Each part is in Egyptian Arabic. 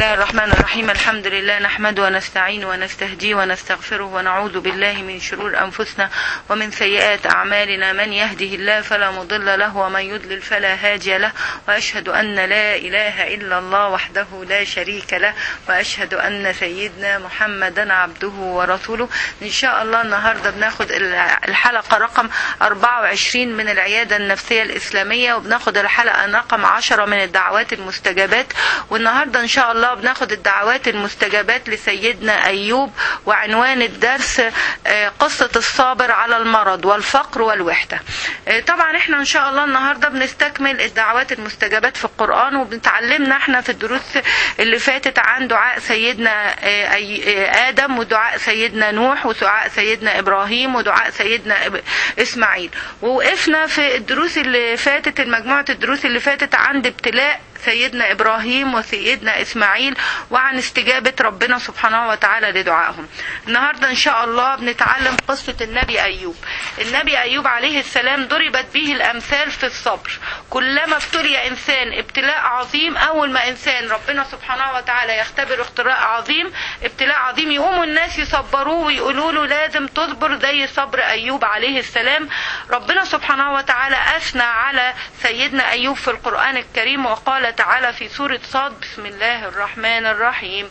الله الرحمن الرحيم الحمد لله نحمد ونستعين ونستهدي ونستغفره ونعوذ بالله من شرور أنفسنا ومن سيئات أعمالنا من يهده الله فلا مضل له ومن يضلل فلا هادي له وأشهد أن لا إله إلا الله وحده لا شريك له وأشهد أن سيدنا محمدا عبده ورسوله إن شاء الله النهاردة بناخد الحلقة رقم 24 من العيادة النفسية الإسلامية وبناخد الحلقة رقم 10 من الدعوات المستجابات والنهارده ان شاء الله بناخد الدعوات المستجابات لسيدنا ايوب وعنوان الدرس قصة الصابر على المرض والفقر والوحدة طبعا احنا ان شاء الله النهارده بنستكمل الدعوات المستجابات في القرآن وبنتعلمنا احنا في الدروس اللي فاتت عن دعاء سيدنا ادم ودعاء سيدنا نوح ودعاء سيدنا ابراهيم ودعاء سيدنا اسماعيل ووقفنا في الدروس اللي فاتت المجموعة الدروس اللي فاتت عند ابتلاء سيدنا ابراهيم وسيدنا اسماعيل وعن استجابه ربنا سبحانه وتعالى لدعائهم. النهارده ان شاء الله بنتعلم قصه النبي ايوب. النبي ايوب عليه السلام ضربت به الامثال في الصبر. كلما ابتلي انسان ابتلاء عظيم اول ما انسان ربنا سبحانه وتعالى يختبر اختراء عظيم ابتلاء عظيم يقوموا الناس يصبروه ويقولوا له لازم تصبر زي صبر ايوب عليه السلام. ربنا سبحانه وتعالى اثنى على سيدنا ايوب في القران الكريم وقال تعالى في سورة صاد بسم الله الرحمن الرحيم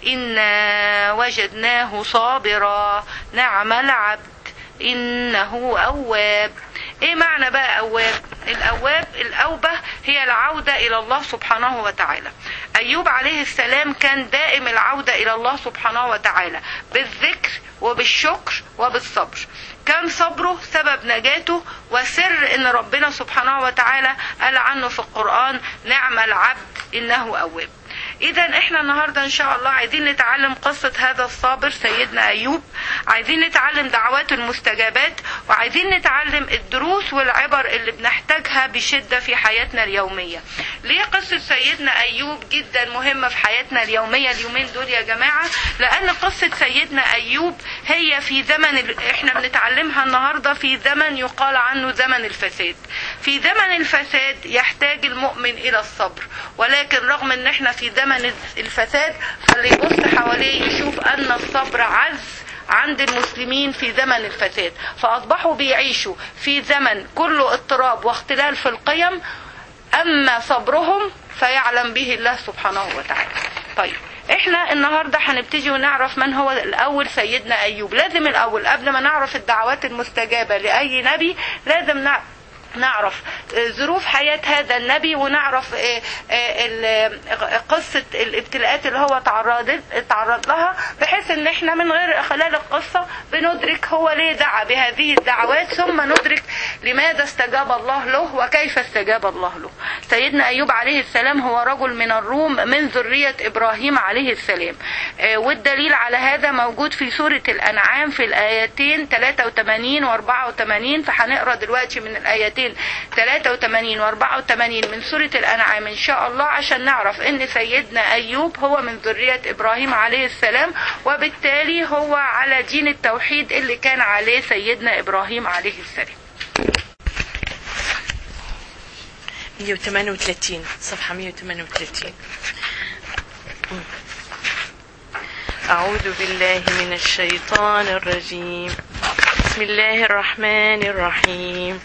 إنا وجدناه صابرا نعم العبد إنه أواب ايه معنى بقى اواب الاواب الاوبة هي العودة الى الله سبحانه وتعالى ايوب عليه السلام كان دائم العودة الى الله سبحانه وتعالى بالذكر وبالشكر وبالصبر كان صبره سبب نجاته وسر ان ربنا سبحانه وتعالى قال عنه في القرآن نعم العبد انه اواب اذا احنا النهاردة ان شاء الله عايزين نتعلم قصة هذا الصابر سيدنا ايوب عايزين نتعلم دعوات المستجابات وعايزين نتعلم الدروس والعبر اللي بنحتاجها بشدة في حياتنا اليومية ليه قصة سيدنا ايوب جدا مهمة في حياتنا اليومية اليومين دول يا جماعة لان قصة سيدنا ايوب هي في زمن ال... احنا بنتعلمها النهاردة في زمن يقال عنه زمن الفساد في زمن الفساد يحتاج المؤمن الى الصبر ولكن رغم ان احنا في زمن الفساد فاللي يبص حواليه يشوف ان الصبر عز عند المسلمين في زمن الفساد فأصبحوا بيعيشوا في زمن كله اضطراب واختلال في القيم أما صبرهم فيعلم به الله سبحانه وتعالى طيب احنا النهاردة هنبتدي ونعرف من هو الاول سيدنا ايوب لازم الاول قبل ما نعرف الدعوات المستجابة لاي نبي لازم نعرف نعرف ظروف حياة هذا النبي ونعرف قصة الابتلاءات اللي هو تعرض تعرض لها بحيث ان احنا من غير خلال القصة بندرك هو ليه دعا بهذه الدعوات ثم ندرك لماذا استجاب الله له وكيف استجاب الله له سيدنا ايوب عليه السلام هو رجل من الروم من ذرية ابراهيم عليه السلام والدليل على هذا موجود في سورة الانعام في الايتين 83 و 84 فهنقرا دلوقتي من الايتين الايتين 83 و 84 من سورة الأنعام إن شاء الله عشان نعرف إن سيدنا أيوب هو من ذرية إبراهيم عليه السلام وبالتالي هو على دين التوحيد اللي كان عليه سيدنا إبراهيم عليه السلام 138 صفحة 138 أعوذ بالله من الشيطان الرجيم بسم الله الرحمن الرحيم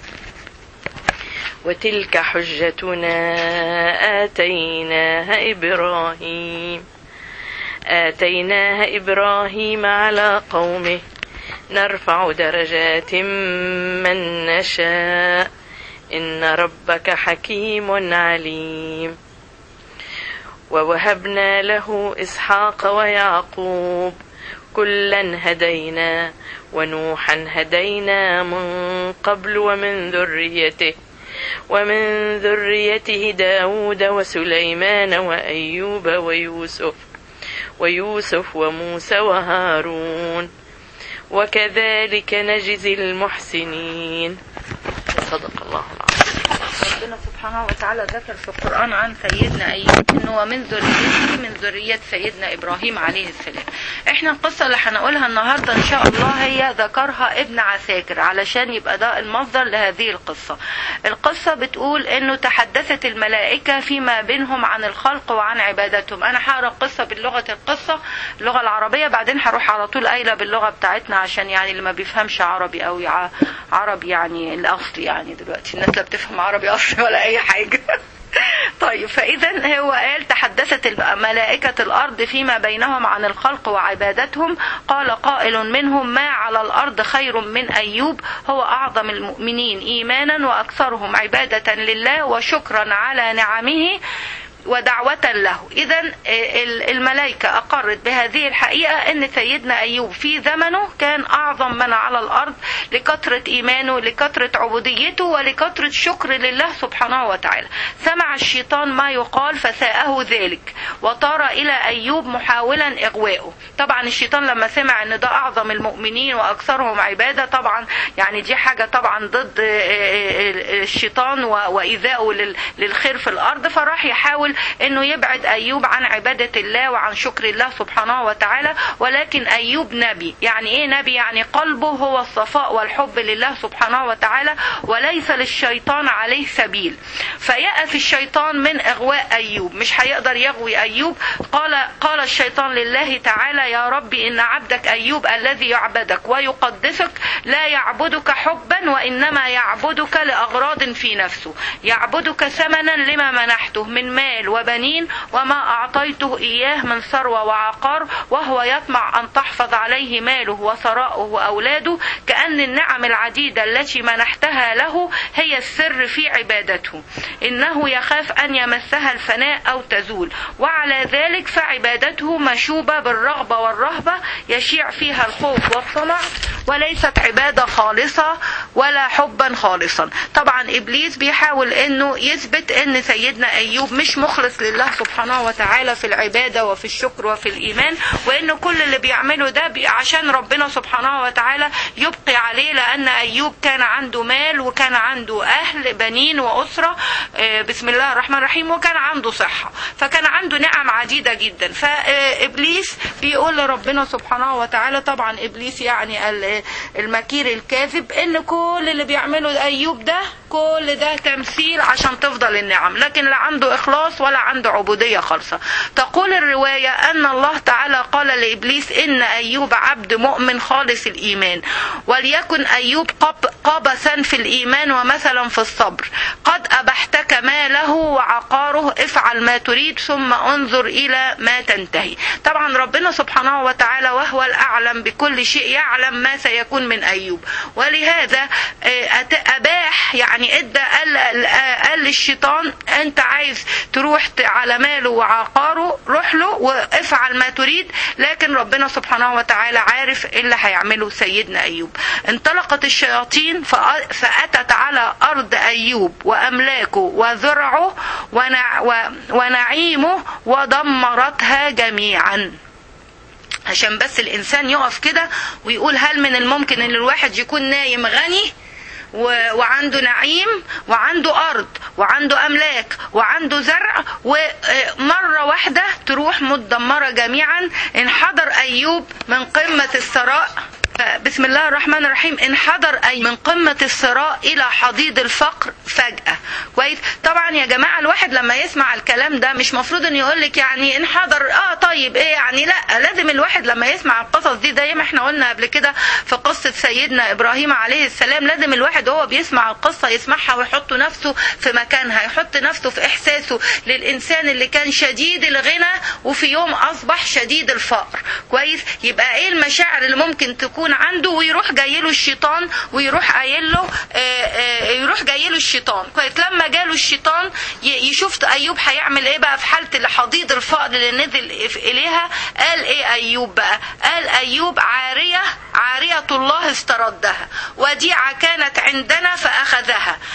وتلك حجتنا آتيناها إبراهيم آتيناها إبراهيم على قومه نرفع درجات من نشاء إن ربك حكيم عليم ووهبنا له إسحاق ويعقوب كلا هدينا ونوحا هدينا من قبل ومن ذريته ومن ذريته داود وسليمان وأيوب ويوسف ويوسف وموسى وهارون وكذلك نجزي المحسنين صدق الله العظيم ربنا سبحانه وتعالى ذكر في القرآن عن سيدنا أيوب أنه من ذريته من ذرية سيدنا إبراهيم عليه السلام احنا القصة اللي هنقولها النهاردة ان شاء الله هي ذكرها ابن عساكر علشان يبقى ده المصدر لهذه القصة القصة بتقول انه تحدثت الملائكة فيما بينهم عن الخلق وعن عبادتهم انا هقرا القصة باللغة القصة اللغة العربية بعدين هروح على طول قايلة باللغة بتاعتنا عشان يعني اللي ما بيفهمش عربي او يع- عربي يعني الاصل يعني دلوقتي الناس لا بتفهم عربي اصلي ولا اي حاجة طيب فإذا هو قال تحدثت ملائكة الأرض فيما بينهم عن الخلق وعبادتهم قال قائل منهم ما على الأرض خير من أيوب هو أعظم المؤمنين إيمانا وأكثرهم عبادة لله وشكرا على نعمه ودعوة له إذا الملائكة أقرت بهذه الحقيقة أن سيدنا أيوب في زمنه كان أعظم من على الأرض لكثرة إيمانه لكثرة عبوديته ولكثرة شكر لله سبحانه وتعالى سمع الشيطان ما يقال فساءه ذلك وطار إلى أيوب محاولا إغواءه طبعا الشيطان لما سمع أن ده أعظم المؤمنين وأكثرهم عبادة طبعا يعني دي حاجة طبعا ضد الشيطان وإيذائه للخير في الأرض فراح يحاول انه يبعد ايوب عن عبادة الله وعن شكر الله سبحانه وتعالى ولكن ايوب نبي يعني ايه نبي يعني قلبه هو الصفاء والحب لله سبحانه وتعالى وليس للشيطان عليه سبيل فيأس الشيطان من اغواء ايوب مش هيقدر يغوي ايوب قال قال الشيطان لله تعالى يا ربي ان عبدك ايوب الذي يعبدك ويقدسك لا يعبدك حبا وانما يعبدك لاغراض في نفسه يعبدك ثمنا لما منحته من مال وبنين وما أعطيته إياه من ثروة وعقار وهو يطمع أن تحفظ عليه ماله وثراؤه وأولاده كأن النعم العديدة التي منحتها له هي السر في عبادته إنه يخاف أن يمسها الفناء أو تزول وعلى ذلك فعبادته مشوبة بالرغبة والرهبة يشيع فيها الخوف والطمع وليست عبادة خالصة ولا حبا خالصا طبعا إبليس بيحاول أنه يثبت أن سيدنا أيوب مش مخلص لله سبحانه وتعالى في العبادة وفي الشكر وفي الإيمان وأنه كل اللي بيعمله ده عشان ربنا سبحانه وتعالى يبقي عليه لأن أيوب كان عنده مال وكان عنده أهل بنين وأسرة بسم الله الرحمن الرحيم وكان عنده صحة فكان عنده نعم عديدة جدا فإبليس بيقول لربنا سبحانه وتعالى طبعا إبليس يعني المكير الكاذب ان كل اللي بيعمله ايوب ده كل ده تمثيل عشان تفضل النعم لكن لا عنده اخلاص ولا عنده عبوديه خالصه تقول الروايه ان الله تعالى قال لابليس ان ايوب عبد مؤمن خالص الايمان وليكن ايوب قبسا في الايمان ومثلا في الصبر قد ابحتك ماله وعقاره افعل ما تريد ثم انظر الى ما تنتهي طبعا ربنا سبحانه وتعالى وهو الاعلم بكل شيء يعلم ما سيكون من ايوب ولهذا اباح يعني ادى قال, قال للشيطان انت عايز تروح على ماله وعقاره روح له وافعل ما تريد لكن ربنا سبحانه وتعالى عارف ايه اللي هيعمله سيدنا ايوب انطلقت الشياطين فاتت على ارض ايوب واملاكه وذرعه ونعيمه ودمرتها جميعا عشان بس الانسان يقف كده ويقول هل من الممكن ان الواحد يكون نايم غني وعنده نعيم وعنده ارض وعنده املاك وعنده زرع ومره واحده تروح متدمره جميعا انحدر ايوب من قمه الثراء بسم الله الرحمن الرحيم انحدر أي من قمة الثراء إلى حضيض الفقر فجأة كويس طبعا يا جماعة الواحد لما يسمع الكلام ده مش مفروض انه يقول لك يعني انحدر اه طيب ايه يعني لا لازم الواحد لما يسمع القصص دي زي ما احنا قلنا قبل كده في قصة سيدنا ابراهيم عليه السلام لازم الواحد وهو بيسمع القصة يسمعها ويحط نفسه في مكانها يحط نفسه في احساسه للانسان اللي كان شديد الغنى وفي يوم اصبح شديد الفقر كويس يبقى ايه المشاعر اللي ممكن تكون يكون عنده ويروح جاي له الشيطان ويروح قايل له يروح جاي له الشيطان كويس لما جاله الشيطان يشوف ايوب هيعمل ايه بقى في حاله حضيض الفقر اللي نزل اليها قال ايه ايوب بقى قال ايوب عاريه عاريه الله استردها وديعه كانت عندنا فاخذها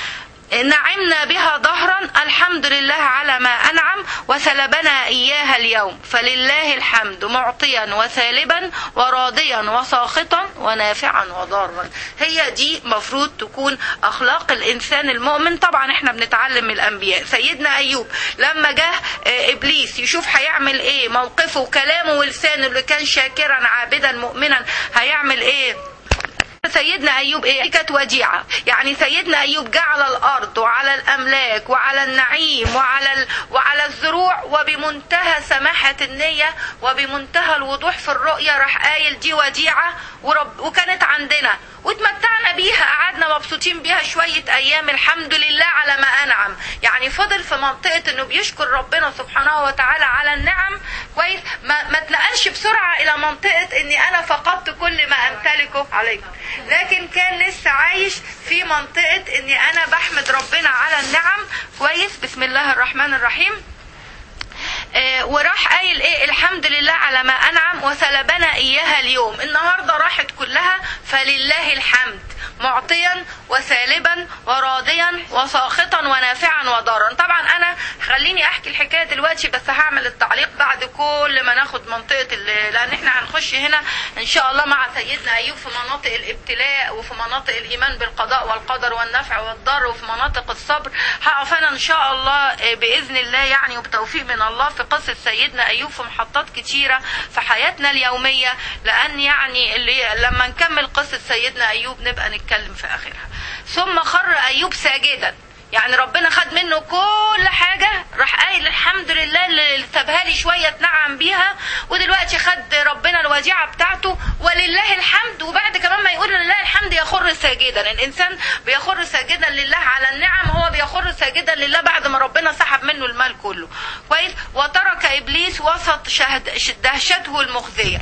نعمنا بها ظهرا الحمد لله على ما أنعم وسلبنا إياها اليوم فلله الحمد معطيا وسالبا وراضيا وساخطا ونافعا وضارا هي دي مفروض تكون أخلاق الإنسان المؤمن طبعا احنا بنتعلم من الأنبياء سيدنا أيوب لما جه إبليس يشوف هيعمل إيه موقفه وكلامه ولسانه اللي كان شاكرا عابدا مؤمنا هيعمل إيه سيدنا ايوب ايه كانت وديعه يعني سيدنا ايوب جعل الارض وعلى الاملاك وعلى النعيم وعلى ال... وعلى الزروع وبمنتهى سماحه النيه وبمنتهى الوضوح في الرؤيه راح قايل دي وديعه ورب وكانت عندنا واتمتعنا بيها قعدنا مبسوطين بيها شويه ايام الحمد لله على ما انعم يعني فضل في منطقه انه بيشكر ربنا سبحانه وتعالى على النعم كويس ما, ما اتنقلش بسرعه الى منطقه اني انا فقدت كل ما امتلكه عليكم لكن كان لسه عايش في منطقة اني انا بحمد ربنا على النعم كويس بسم الله الرحمن الرحيم آه وراح قايل ايه الحمد لله على ما انعم وسلبنا اياها اليوم النهارده راحت كلها فلله الحمد معطيا وسالبا وراضيا وساخطا ونافعا وضارا طبعا انا خليني احكي الحكايه دلوقتي بس هعمل التعليق بعد كل ما ناخد منطقه لان احنا هنخش هنا ان شاء الله مع سيدنا ايوب في مناطق الابتلاء وفي مناطق الايمان بالقضاء والقدر والنفع والضر وفي مناطق الصبر هقف انا ان شاء الله باذن الله يعني وبتوفيق من الله في قصه سيدنا ايوب في محطات كتيره في حياتنا اليوميه لان يعني اللي لما نكمل قصه سيدنا ايوب نبقى نتكلم في اخرها ثم خر ايوب ساجدا يعني ربنا خد منه كل حاجة راح قايل الحمد لله اللي سابها لي شوية اتنعم بيها ودلوقتي خد ربنا الوديعة بتاعته ولله الحمد وبعد كمان ما يقول لله الحمد يخر ساجدا الإنسان بيخر ساجدا لله على النعم هو بيخر ساجدا لله بعد ما ربنا سحب منه المال كله كويس وترك إبليس وسط شهد دهشته المخزية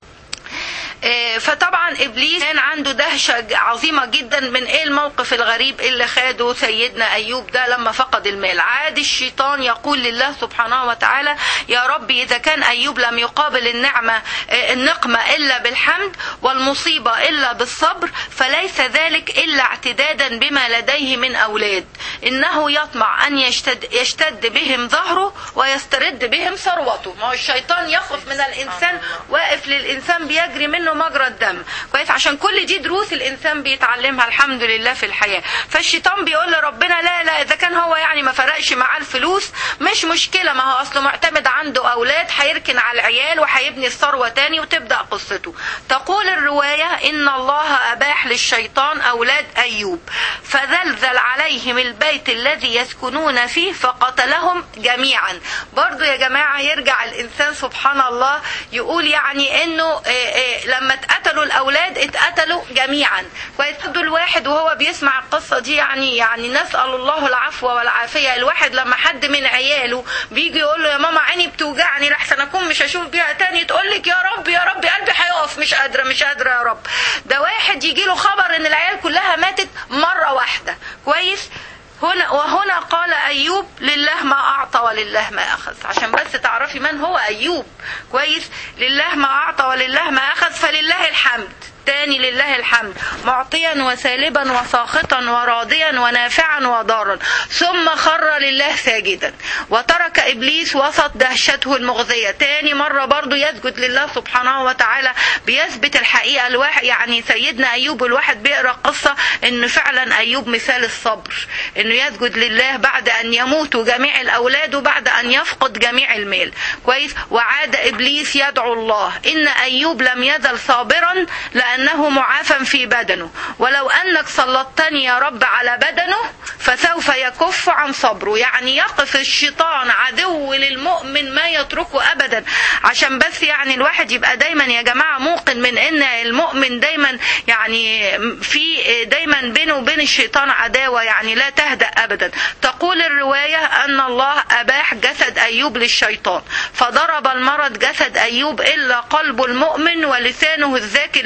فطبعا ابليس كان عنده دهشه عظيمه جدا من ايه الموقف الغريب اللي خده سيدنا ايوب ده لما فقد المال عاد الشيطان يقول لله سبحانه وتعالى يا رب اذا كان ايوب لم يقابل النعمه النقمه الا بالحمد والمصيبه الا بالصبر فليس ذلك الا اعتدادا بما لديه من اولاد انه يطمع ان يشتد, يشتد بهم ظهره ويسترد بهم ثروته ما هو الشيطان يخف من الانسان واقف للانسان بيجري منه منه مجرى الدم كويس عشان كل دي دروس الانسان بيتعلمها الحمد لله في الحياه فالشيطان بيقول لربنا لا لا اذا كان هو يعني ما فرقش معاه الفلوس مش مشكله ما هو اصله معتمد عنده اولاد هيركن على العيال وهيبني الثروه تاني وتبدا قصته تقول الروايه ان الله اباح للشيطان اولاد ايوب فزلزل عليهم البيت الذي يسكنون فيه فقتلهم جميعا برضو يا جماعه يرجع الانسان سبحان الله يقول يعني انه إيه إيه لما اتقتلوا الاولاد اتقتلوا جميعا ويتدوا الواحد وهو بيسمع القصه دي يعني يعني نسال الله العفو والعافيه الواحد لما حد من عياله بيجي يقول له يا ماما عيني بتوجعني لحسن اكون مش هشوف بيها تاني تقول لك يا رب يا رب قلبي هيقف مش قادره مش قادره يا رب ده واحد يجي له خبر ان العيال كلها ماتت مره واحده كويس هنا وهنا قال أيوب لله ما أعطى ولله ما أخذ عشان بس تعرفي من هو أيوب كويس لله ما أعطى ولله ما أخذ فلله الحمد تاني لله الحمد معطيا وسالبا وساخطا وراضيا ونافعا وضارا ثم خر لله ساجدا وترك ابليس وسط دهشته المغزيه تاني مره برضو يسجد لله سبحانه وتعالى بيثبت الحقيقه الواحد يعني سيدنا ايوب الواحد بيقرا قصه ان فعلا ايوب مثال الصبر انه يسجد لله بعد ان يموت جميع الاولاد وبعد ان يفقد جميع المال كويس وعاد ابليس يدعو الله ان ايوب لم يزل صابرا لان أنه معافى في بدنه ولو أنك سلطتني يا رب على بدنه فسوف يكف عن صبره يعني يقف الشيطان عدو للمؤمن ما يتركه أبدا عشان بس يعني الواحد يبقى دايما يا جماعة موقن من أن المؤمن دايما يعني في دايما بينه وبين الشيطان عداوة يعني لا تهدأ أبدا تقول الرواية أن الله أباح جسد أيوب للشيطان فضرب المرض جسد أيوب إلا قلب المؤمن ولسانه الذاكر لله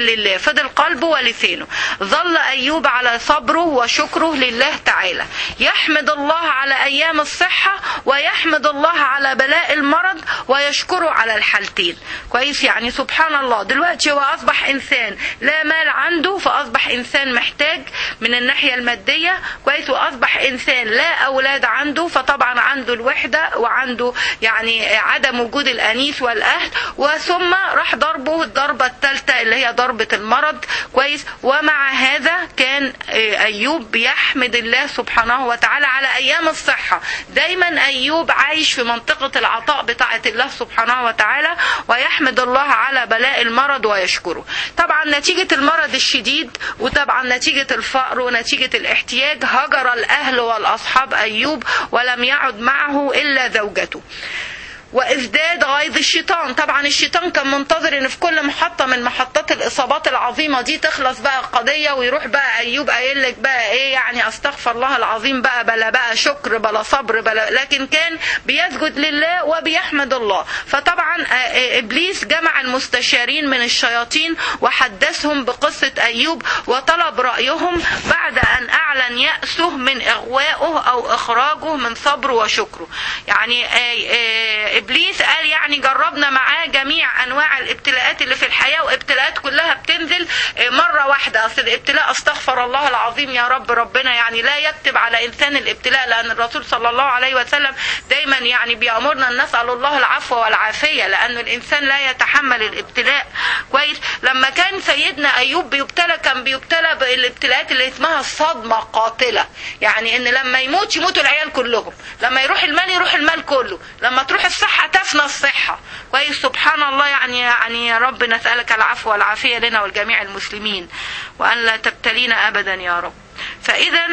فضل قلبه ولسانه ظل أيوب على صبره وشكره لله تعالى يحمد الله على أيام الصحة ويحمد الله على بلاء المرض ويشكره على الحالتين كويس يعني سبحان الله دلوقتي هو أصبح إنسان لا مال عنده فأصبح إنسان محتاج من الناحية المادية كويس وأصبح إنسان لا أولاد عنده فطبعا عنده الوحدة وعنده يعني عدم وجود الأنيس والأهل وثم راح ضربه الضربة الثالثة اللي هي ضربة المرض كويس ومع هذا كان أيوب بيحمد الله سبحانه وتعالى على أيام الصحة دايما أيوب عايش في منطقة العطاء بتاعة الله سبحانه وتعالى ويحمد الله على بلاء المرض ويشكره طبعا نتيجة المرض الشديد وطبعا نتيجة الفقر ونتيجة الاحتياج هجر الأهل والأصحاب أيوب ولم يعد معه إلا زوجته وازداد غيظ الشيطان طبعا الشيطان كان منتظر ان في كل محطة من محطات الاصابات العظيمة دي تخلص بقى القضية ويروح بقى ايوب قايل لك بقى ايه يعني استغفر الله العظيم بقى بلا بقى شكر بلا صبر بلا لكن كان بيسجد لله وبيحمد الله فطبعا ابليس جمع المستشارين من الشياطين وحدثهم بقصة ايوب وطلب رأيهم بعد ان اعلن يأسه من اغوائه او اخراجه من صبره وشكره يعني ابليس قال يعني جربنا معاه جميع انواع الابتلاءات اللي في الحياه وابتلاءات كلها بتنزل مره واحده اصل الابتلاء استغفر الله العظيم يا رب ربنا يعني لا يكتب على انسان الابتلاء لان الرسول صلى الله عليه وسلم دايما يعني بيامرنا ان نسال الله العفو والعافيه لان الانسان لا يتحمل الابتلاء كويس لما كان سيدنا ايوب بيبتلى كان بيبتلى بالابتلاءات اللي اسمها الصدمه قاتله يعني ان لما يموت يموتوا العيال كلهم لما يروح المال يروح المال كله لما تروح الصحة تفنى الصحة كويس سبحان الله يعني يعني يا رب نسألك العفو والعافية لنا ولجميع المسلمين وأن لا تبتلينا أبدا يا رب فإذا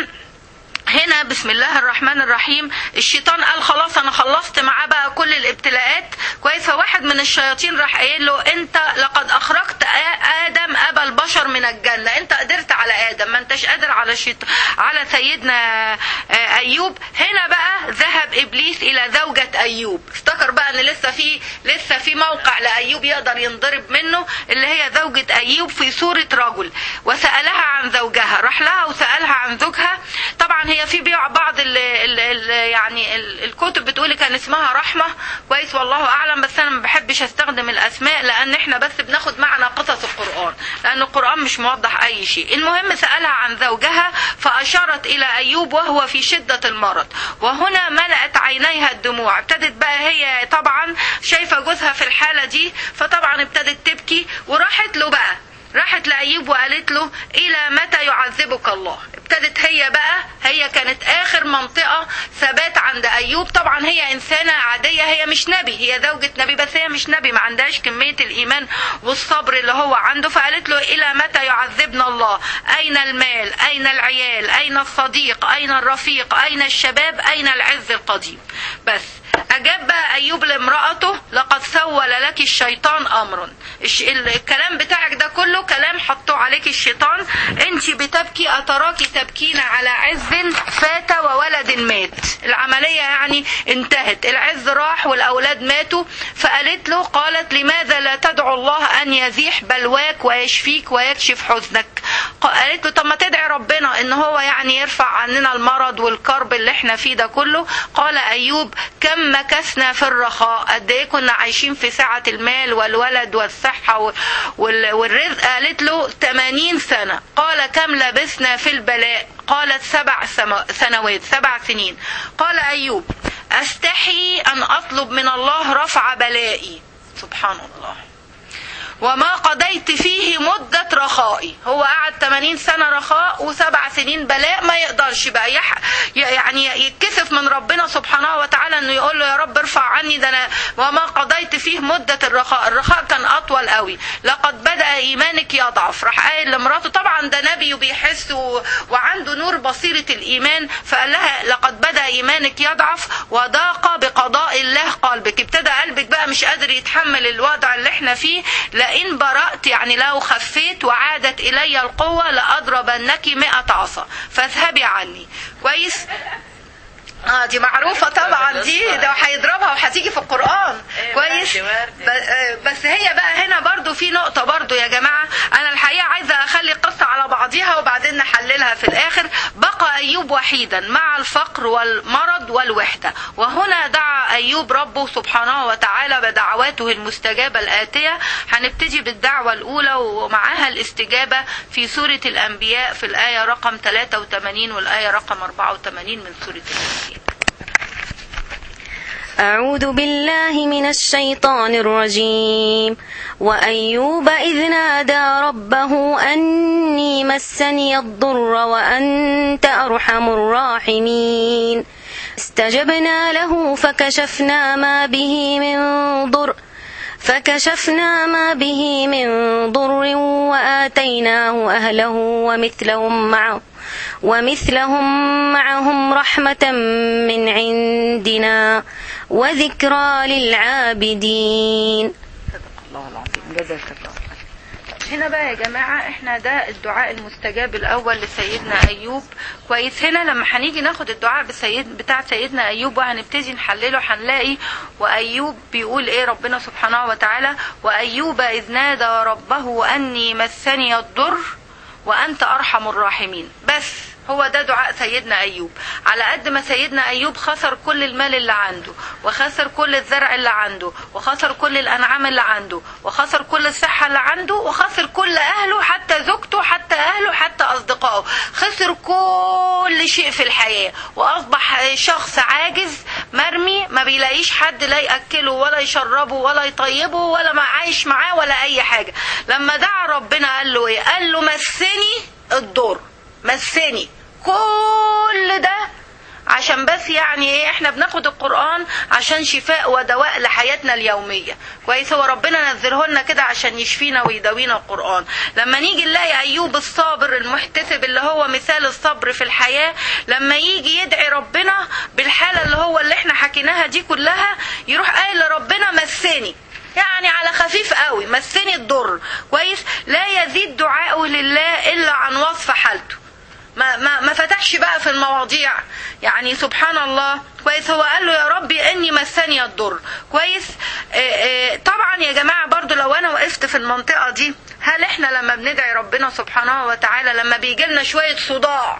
هنا بسم الله الرحمن الرحيم الشيطان قال خلاص انا خلصت معاه بقى كل الابتلاءات كويس فواحد من الشياطين راح قايل له انت لقد اخرجت ادم ابا البشر من الجنه انت قدرت على ادم ما انتش قادر على الشيط... على سيدنا ايوب هنا بقى ذهب ابليس الى زوجة ايوب افتكر بقى ان لسه في لسه في موقع لايوب يقدر ينضرب منه اللي هي زوجة ايوب في صورة رجل وسالها عن زوجها راح لها وسالها عن زوجها طبعا هي في بيع بعض ال ال ال يعني ال الكتب بتقول كان اسمها رحمه كويس والله اعلم بس انا ما بحبش استخدم الاسماء لان احنا بس بناخد معنا قصص القران لان القران مش موضح اي شيء المهم سالها عن زوجها فاشارت الى ايوب وهو في شده المرض وهنا ملأت عينيها الدموع ابتدت بقى هي طبعا شايفه جوزها في الحاله دي فطبعا ابتدت تبكي وراحت له بقى راحت لأيوب وقالت له إلى متى يعذبك الله ابتدت هي بقى هي كانت آخر منطقة ثبات عند أيوب طبعا هي إنسانة عادية هي مش نبي هي زوجة نبي بس هي مش نبي ما عندهاش كمية الإيمان والصبر اللي هو عنده فقالت له إلى متى يعذبنا الله أين المال أين العيال أين الصديق أين الرفيق أين الشباب أين العز القديم بس أجاب بقى أيوب لامرأته لقد سول لك الشيطان أمر الكلام بتاعك ده كله كلام حطه عليك الشيطان انت بتبكي أتراك تبكين على عز فات وولد مات العملية يعني انتهت العز راح والأولاد ماتوا فقالت له قالت لماذا لا تدعو الله أن يزيح بلواك ويشفيك ويكشف حزنك قالت له طب ما تدعي ربنا ان هو يعني يرفع عننا المرض والكرب اللي احنا فيه ده كله قال ايوب كم مكثنا في الرخاء قد ايه كنا عايشين في سعة المال والولد والصحة والرزق قالت له 80 سنة قال كم لبثنا في البلاء قالت سبع سنوات سبع سنين قال ايوب استحي ان اطلب من الله رفع بلائي سبحان الله وما قضيت فيه مدة رخائي هو قعد 80 سنة رخاء وسبع سنين بلاء ما يقدرش بقى يح يعني يتكسف من ربنا سبحانه وتعالى انه يقول له يا رب ارفع عني ده انا وما قضيت فيه مدة الرخاء الرخاء كان اطول قوي لقد بدأ ايمانك يضعف راح قايل لمراته طبعا ده نبي وبيحس وعنده نور بصيرة الايمان فقال لها لقد بدأ ايمانك يضعف وضاق بقضاء الله قلبك ابتدى قلبك بقى مش قادر يتحمل الوضع اللي احنا فيه لئن برأت يعني لو خفيت وعادت إلي القوة لأضربنك مئة عصا فاذهبي عني كويس اه دي معروفه طبعا دي ده هيضربها وهتيجي في القران كويس بس هي بقى هنا برضو في نقطه برضو يا جماعه انا الحقيقه عايزه نكملها في الاخر بقى ايوب وحيدا مع الفقر والمرض والوحده وهنا دعا ايوب ربه سبحانه وتعالى بدعواته المستجابه الاتيه هنبتدي بالدعوه الاولى ومعها الاستجابه في سوره الانبياء في الايه رقم 83 والايه رقم 84 من سوره الانبياء أعوذ بالله من الشيطان الرجيم وأيوب إذ نادى ربه أني مسني الضر وأنت أرحم الراحمين استجبنا له فكشفنا ما به من ضر فكشفنا ما به من ضر وآتيناه أهله ومثلهم معه ومثلهم معهم رحمة من عندنا وذكرى للعابدين صدق الله العظيم جزاك الله خير. هنا بقى يا جماعة احنا ده الدعاء المستجاب الأول لسيدنا أيوب كويس هنا لما هنيجي ناخد الدعاء بسيد بتاع سيدنا أيوب وهنبتدي نحلله هنلاقي وأيوب بيقول إيه ربنا سبحانه وتعالى وأيوب إذ نادى ربه أني مسني الضر وأنت أرحم الراحمين بس هو ده دعاء سيدنا أيوب على قد ما سيدنا أيوب خسر كل المال اللي عنده وخسر كل الزرع اللي عنده وخسر كل الأنعام اللي عنده وخسر كل الصحة اللي عنده وخسر كل أهله حتى زوجته حتى أهله حتى أصدقائه خسر كل شيء في الحياة وأصبح شخص عاجز مرمي ما بيلاقيش حد لا يأكله ولا يشربه ولا يطيبه ولا ما عايش معاه ولا أي حاجة لما دعا ربنا قال له إيه قال له مسني الضر مسني كل ده عشان بس يعني ايه احنا بناخد القرآن عشان شفاء ودواء لحياتنا اليومية كويس هو ربنا نزله لنا كده عشان يشفينا ويداوينا القرآن لما نيجي نلاقي ايوب الصابر المحتسب اللي هو مثال الصبر في الحياة لما يجي يدعي ربنا بالحالة اللي هو اللي احنا حكيناها دي كلها يروح قايل لربنا مسني يعني على خفيف قوي مسني الضر كويس لا يزيد دعاؤه لله الا عن وصف حالته ما ما ما فتحش بقى في المواضيع يعني سبحان الله كويس هو قال له يا ربي اني مسني الضر كويس آه آه طبعا يا جماعه برضو لو انا وقفت في المنطقه دي هل احنا لما بندعي ربنا سبحانه وتعالى لما بيجي لنا شويه صداع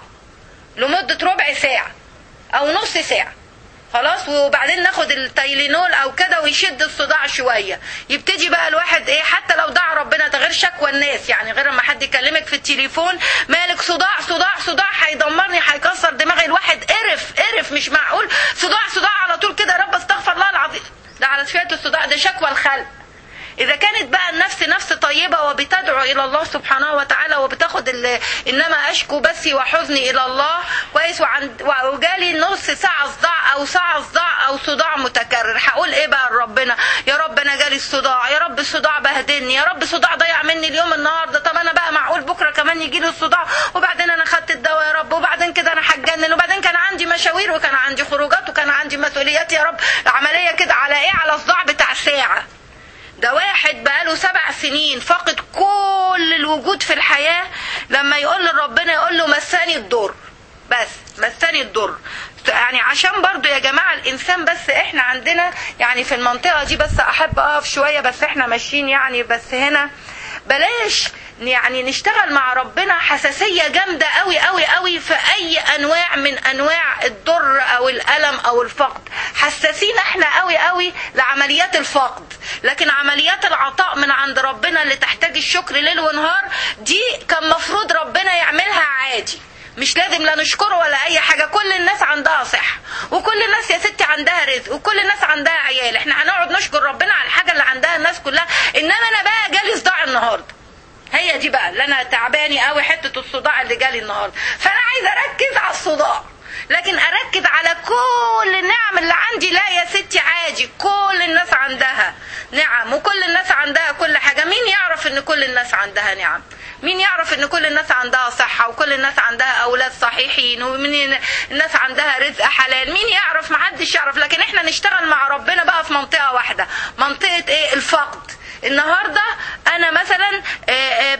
لمده ربع ساعه او نص ساعه خلاص وبعدين ناخد التايلينول او كده ويشد الصداع شويه يبتدي بقى الواحد ايه حتى لو دعا ربنا ده غير شكوى الناس يعني غير ما حد يكلمك في التليفون مالك صداع صداع صداع هيدمرني هيكسر دماغي الواحد قرف قرف مش معقول صداع صداع على طول كده يا رب استغفر الله العظيم ده على شويه الصداع ده شكوى الخلق إذا كانت بقى النفس نفس طيبة وبتدعو إلى الله سبحانه وتعالى وبتاخد إنما أشكو بثي وحزني إلى الله كويس وعند وجالي نص ساعة صداع أو ساعة صداع أو صداع متكرر هقول إيه بقى لربنا يا رب أنا جالي الصداع يا رب الصداع بهدلني يا رب الصداع ضيع مني اليوم النهاردة طب أنا بقى معقول بكرة كمان يجي لي الصداع وبعدين أنا خدت الدواء يا رب وبعدين كده أنا هتجنن وبعدين كان عندي مشاوير وكان عندي خروجات وكان عندي مسؤوليات يا رب عملية كده على إيه على صداع بتاع ساعة ده واحد بقاله سبع سنين فاقد كل الوجود في الحياة لما يقول لربنا يقول له مساني الضر بس مساني الضر يعني عشان برضو يا جماعة الإنسان بس إحنا عندنا يعني في المنطقة دي بس أحب أقف شوية بس إحنا ماشيين يعني بس هنا بلاش يعني نشتغل مع ربنا حساسية جامدة قوي قوي قوي في أي أنواع من أنواع الضر أو الألم أو الفقد حساسين احنا قوي قوي لعمليات الفقد لكن عمليات العطاء من عند ربنا اللي تحتاج الشكر ليل ونهار دي كان مفروض ربنا يعملها عادي مش لازم لا نشكره ولا اي حاجه كل الناس عندها صحه وكل الناس يا ستي عندها رزق وكل الناس عندها عيال احنا هنقعد نشكر ربنا على الحاجه اللي عندها الناس كلها انما انا بقى جالي صداع النهارده هي دي بقى اللي انا تعباني قوي حته الصداع اللي جالي النهارده فانا عايزه اركز على الصداع لكن اركز على كل النعم اللي عندي لا يا ستي عادي كل الناس عندها نعم وكل الناس عندها كل حاجه مين يعرف ان كل الناس عندها نعم مين يعرف ان كل الناس عندها صحة وكل الناس عندها اولاد صحيحين ومين الناس عندها رزق حلال مين يعرف محدش يعرف لكن احنا نشتغل مع ربنا بقى في منطقة واحدة منطقة ايه الفقد النهاردة انا مثلا بنتي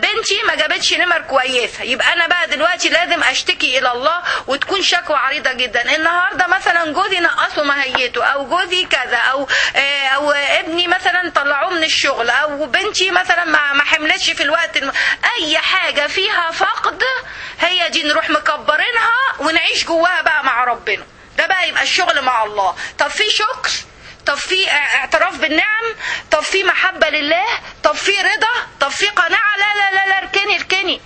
ما جابتش نمر كويسه يبقى انا بقى دلوقتي لازم اشتكي الى الله وتكون شكوى عريضه جدا النهارده مثلا جوزي نقصوا ماهيته او جوزي كذا او آه، او ابني مثلا طلعوه من الشغل او بنتي مثلا ما ما حملتش في الوقت الم... اي حاجه فيها فقد هي دي نروح مكبرينها ونعيش جواها بقى مع ربنا ده بقى يبقى الشغل مع الله طب في شكر طب في اعتراف بالنعم طب في محبة لله طب في رضا طب في قناعة لا لا لا لا اركني اركني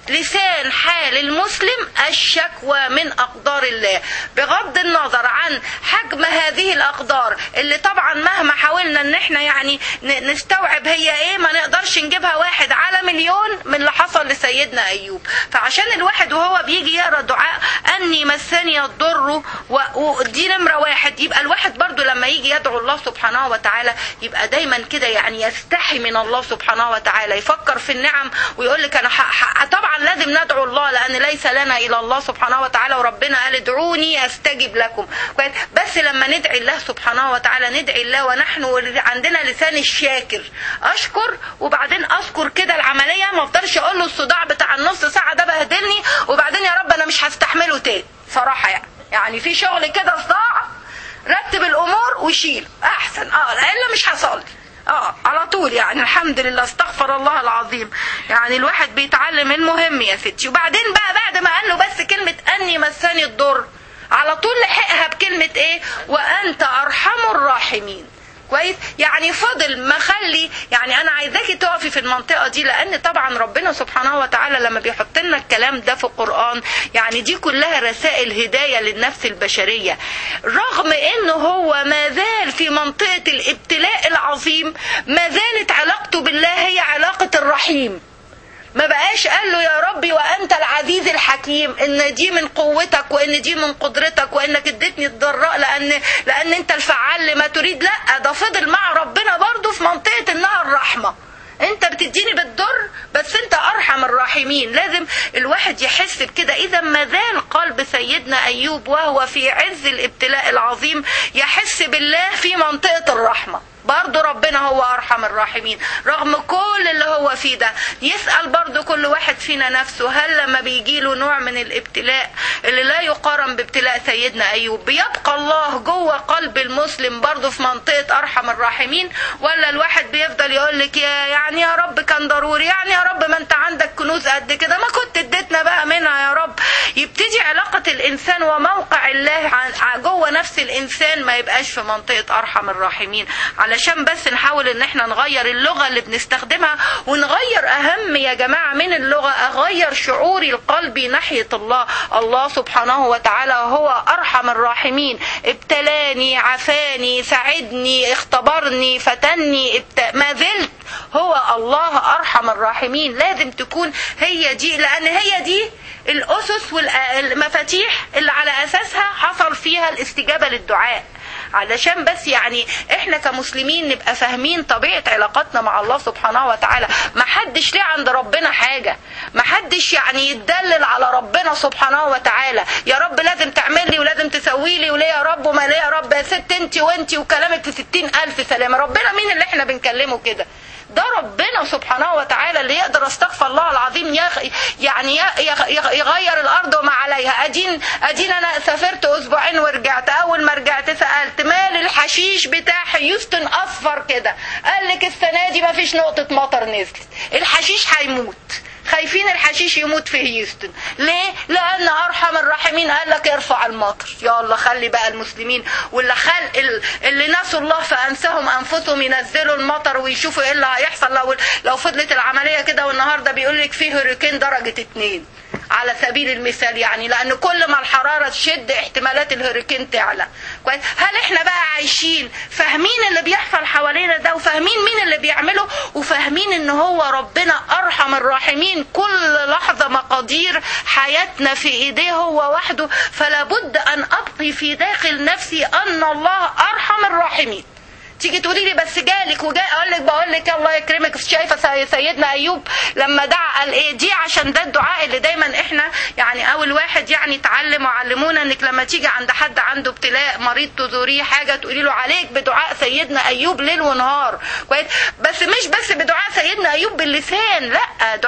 لسان حال المسلم الشكوى من أقدار الله بغض النظر عن حجم هذه الأقدار اللي طبعا مهما حاولنا ان احنا يعني ن- نستوعب هي ايه ما نقدرش نجيبها واحد على مليون من اللي حصل لسيدنا أيوب فعشان الواحد وهو بيجي يقرا دعاء أني مسني الضر و- ودي نمرة واحد يبقى الواحد برضو لما يجي يدعو الله سبحانه وتعالى يبقى دايما كده يعني يستحي من الله سبحانه وتعالى يفكر في النعم ويقول لك انا ح- ح- طبعا لازم ندعو الله لان ليس لنا الى الله سبحانه وتعالى وربنا قال ادعوني استجب لكم كويس؟ بس لما ندعي الله سبحانه وتعالى ندعي الله ونحن عندنا لسان الشاكر اشكر وبعدين اذكر كده العمليه ما افضلش اقول له الصداع بتاع النص ساعه ده بهدلني وبعدين يا رب انا مش هستحمله تاني صراحه يعني يعني في شغل كده صداع رتب الامور وشيل احسن اه الا مش هصلي اه على طول يعني الحمد لله استغفر الله العظيم يعني الواحد بيتعلم المهم يا ستي وبعدين بقى بعد ما قال له بس كلمة اني مسني الضر على طول لحقها بكلمة ايه وانت ارحم الراحمين كويس يعني فضل مخلي يعني انا عايزاكي تقفي في المنطقه دي لان طبعا ربنا سبحانه وتعالى لما بيحط لنا الكلام ده في القران يعني دي كلها رسائل هدايه للنفس البشريه رغم انه هو ما زال في منطقه الابتلاء العظيم ما زالت علاقته بالله هي علاقه الرحيم ما بقاش قال له يا ربي وانت العزيز الحكيم ان دي من قوتك وان دي من قدرتك وانك اديتني الضراء لان لان انت الفعال لما تريد لا ده فضل مع ربنا برضه في منطقه انها الرحمه انت بتديني بالضر بس انت ارحم الراحمين لازم الواحد يحس بكده اذا ما زال قلب سيدنا ايوب وهو في عز الابتلاء العظيم يحس بالله في منطقه الرحمه برضه ربنا هو ارحم الراحمين رغم كل اللي هو فيه ده يسال برضه كل واحد فينا نفسه هل لما بيجي له نوع من الابتلاء اللي لا يقارن بابتلاء سيدنا ايوب بيبقى الله جوه قلب المسلم برضه في منطقه ارحم الراحمين ولا الواحد بيفضل يقول لك يا يعني يا رب كان ضروري يعني يا رب ما انت عندك كنوز قد كده ما كنت اديتنا بقى منها يا رب يبتدي علاقه الانسان وموقع الله عن- جوه نفس الانسان ما يبقاش في منطقه ارحم الراحمين علشان بس نحاول ان احنا نغير اللغه اللي بنستخدمها ونغير اهم يا جماعه من اللغه اغير شعوري القلبي ناحيه الله الله سبحانه وتعالى هو ارحم الراحمين ابتلاني عافاني ساعدني اختبرني فتني ابت... ما زلت هو الله ارحم الراحمين لازم تكون هي دي لان هي دي الاسس والمفاتيح اللي على اساسها حصل فيها الاستجابه للدعاء علشان بس يعني احنا كمسلمين نبقى فاهمين طبيعه علاقاتنا مع الله سبحانه وتعالى ما حدش ليه عند ربنا حاجه ما حدش يعني يتدلل على ربنا سبحانه وتعالى يا رب لازم تعمل لي ولازم تسوي لي وليه يا رب وما ليه يا رب يا ست انت وانت وكلامك في ستين الف سلامه ربنا مين اللي احنا بنكلمه كده ده ربنا سبحانه وتعالى اللي يقدر استغفر الله العظيم يغ... يعني يغ... يغ... يغير الارض وما عليها ادين ادين انا سافرت اسبوعين ورجعت اول ما رجعت سالت مال الحشيش بتاع هيوستن اصفر كده قال لك السنه دي ما فيش نقطه مطر نزلت الحشيش هيموت خايفين الحشيش يموت في هيوستن ليه لان ارحم الراحمين قال لك ارفع المطر يا الله خلي بقى المسلمين واللي خلق ال- اللي نسوا الله فانساهم انفسهم ينزلوا المطر ويشوفوا ايه اللي هيحصل لو لو فضلت العمليه كده والنهارده بيقول لك فيه هوريكين درجه اتنين على سبيل المثال يعني لان كل ما الحراره تشد احتمالات الهوريكين تعلى كويس هل احنا بقى عايشين فاهمين اللي بيحصل حوالينا ده وفاهمين مين اللي بيعمله وفاهمين ان هو ربنا ارحم الراحمين كل لحظه مقادير حياتنا في ايديه هو وحده فلا بد ان ابقي في داخل نفسي ان الله ارحم الراحمين تيجي تقولي لي بس جالك وجاي اقول لك بقول لك الله يكرمك شايفه سي- سيدنا ايوب لما دعا قال ايه دي عشان ده الدعاء اللي دايما احنا يعني اول واحد يعني اتعلم وعلمونا انك لما تيجي عند حد عنده ابتلاء مريض تزوريه حاجه تقولي له عليك بدعاء سيدنا ايوب ليل ونهار كويس بس مش بس بدعاء سيدنا ايوب باللسان لا دعاء سيدنا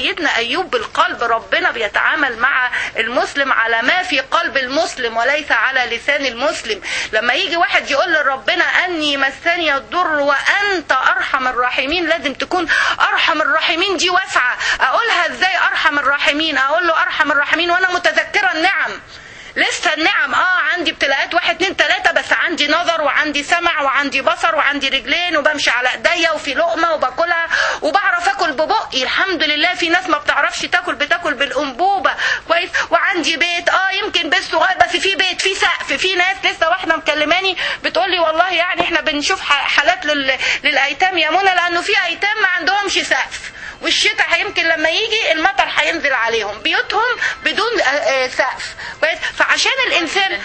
سيدنا ايوب بالقلب ربنا بيتعامل مع المسلم على ما في قلب المسلم وليس على لسان المسلم لما يجي واحد يقول لربنا اني مسني الضر وانت ارحم الراحمين لازم تكون ارحم الراحمين دي واسعه اقولها ازاي ارحم الراحمين اقول له ارحم الراحمين وانا متذكره النعم لسه النعم اه عندي ابتلاءات واحد اتنين تلاته بس عندي نظر وعندي سمع وعندي بصر وعندي رجلين وبمشي على ايديا وفي لقمه وباكلها وبعرف اكل ببقي الحمد لله في ناس ما بتعرفش تاكل بتاكل بالانبوبه كويس وعندي بيت اه يمكن بيت صغير بس في بيت في سقف في ناس لسه واحده مكلماني بتقول لي والله يعني احنا بنشوف ح- حالات لل... للايتام يا منى لانه في ايتام ما عندهمش سقف والشتاء يمكن لما يجي المطر هينزل عليهم بيوتهم بدون آه، آه، سقف كويس فعشان الانسان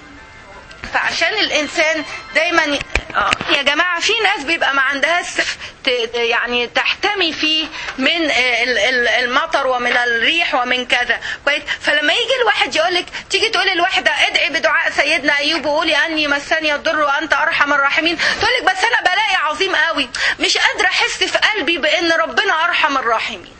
فعشان الانسان دايما ي- آه، يا جماعه في ناس بيبقى ما عندهاش ت- يعني تحتمي فيه من آه، ال- ال- المطر ومن الريح ومن كذا كويس فلما يجي الواحد يقول لك تيجي تقولي الواحده ادعي بدعاء سيدنا ايوب وقولي اني مسني الضر وانت ارحم الراحمين تقول لك بس انا بلاقي عظيم قوي مش قادره احس في قلبي بان ربنا ارحم الراحمين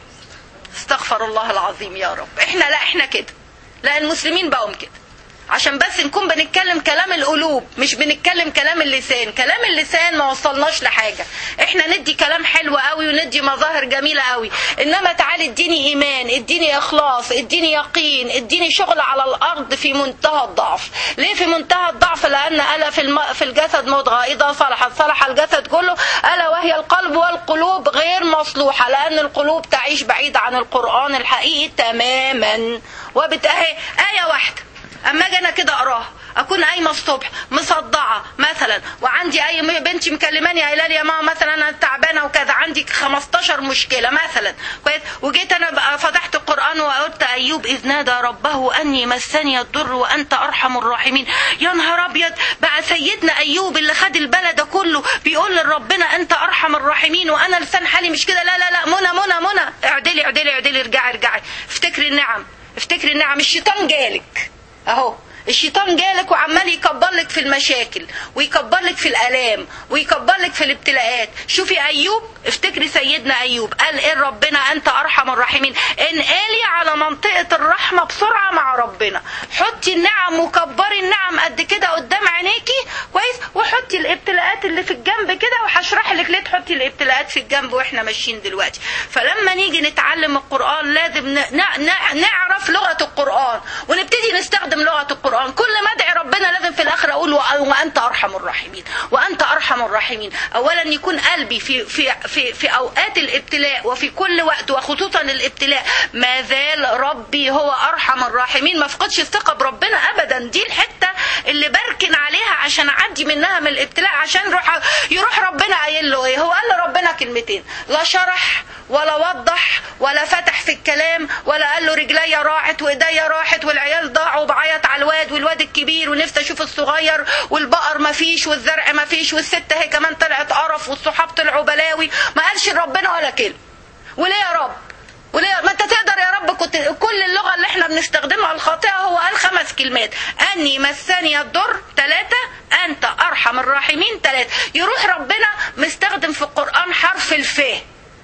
استغفر الله العظيم يا رب احنا لا احنا كده لا المسلمين بقوا كده عشان بس نكون بنتكلم كلام القلوب مش بنتكلم كلام اللسان كلام اللسان ما وصلناش لحاجة احنا ندي كلام حلو قوي وندي مظاهر جميلة قوي انما تعالي اديني ايمان اديني اخلاص اديني يقين اديني شغل على الارض في منتهى الضعف ليه في منتهى الضعف لان الا في, الم... في الجسد مضغة اذا صلحت صلح الجسد كله الا وهي القلب والقلوب غير مصلوحة لان القلوب تعيش بعيد عن القرآن الحقيقي تماما وبتأهي آية واحدة اما اجي انا كده اقراها اكون قايمه الصبح مصدعه مثلا وعندي اي م- بنتي مكلماني قايله لي يا ماما مثلا انا تعبانه وكذا عندي 15 مشكله مثلا كويس وجيت انا بقى فتحت القران وقلت ايوب اذ نادى ربه اني مسني الضر وانت ارحم الراحمين يا نهار ابيض بقى سيدنا ايوب اللي خد البلد كله بيقول لربنا انت ارحم الراحمين وانا لسان حالي مش كده لا لا لا منى منى منى اعدلي اعدلي اعدلي ارجعي ارجعي افتكري النعم افتكري النعم الشيطان جالك اهو الشيطان جالك وعمال يكبر لك في المشاكل ويكبر لك في الالام ويكبر لك في الابتلاءات شوفي ايوب افتكري سيدنا ايوب قال ايه ربنا انت ارحم الراحمين انقلي على منطقه الرحمه بسرعه مع ربنا حطي النعم وكبري النعم قد كده قدام عينيكي كويس وحطي الابتلاءات اللي في الجنب كده وهشرح لك ليه تحطي الابتلاءات في الجنب واحنا ماشيين دلوقتي فلما نيجي نتعلم القران لازم ن- ن- ن- نعرف لغه القران ونبتدي نستخدم لغه القران كل ما ادعي ربنا لازم في الاخر اقول وأ- وانت ارحم الراحمين وانت ارحم الراحمين اولا يكون قلبي في في في في اوقات الابتلاء وفي كل وقت وخصوصا الابتلاء ما زال ربي هو ارحم الراحمين ما فقدش الثقه بربنا ابدا دي الحته اللي بركن عليها عشان اعدي منها من الابتلاء عشان يروح يروح ربنا قايل له ايه هو قال لربنا كلمتين لا شرح ولا وضح ولا فتح في الكلام ولا قال له رجليا راحت وايديا راحت والعيال ضاعوا بعيط على الواد والواد الكبير ونفسي اشوف الصغير والبقر ما فيش والزرع ما فيش والست اهي كمان طلعت قرف والصحاب طلعوا بلاوي ما قالش لربنا ولا كلمه وليه يا رب وليه ما انت تقدر يا رب كنت كل اللغه اللي احنا بنستخدمها الخاطئه هو قال خمس كلمات اني مسني الضر ثلاثه انت ارحم الراحمين ثلاثه يروح ربنا مستخدم في القران حرف الفاء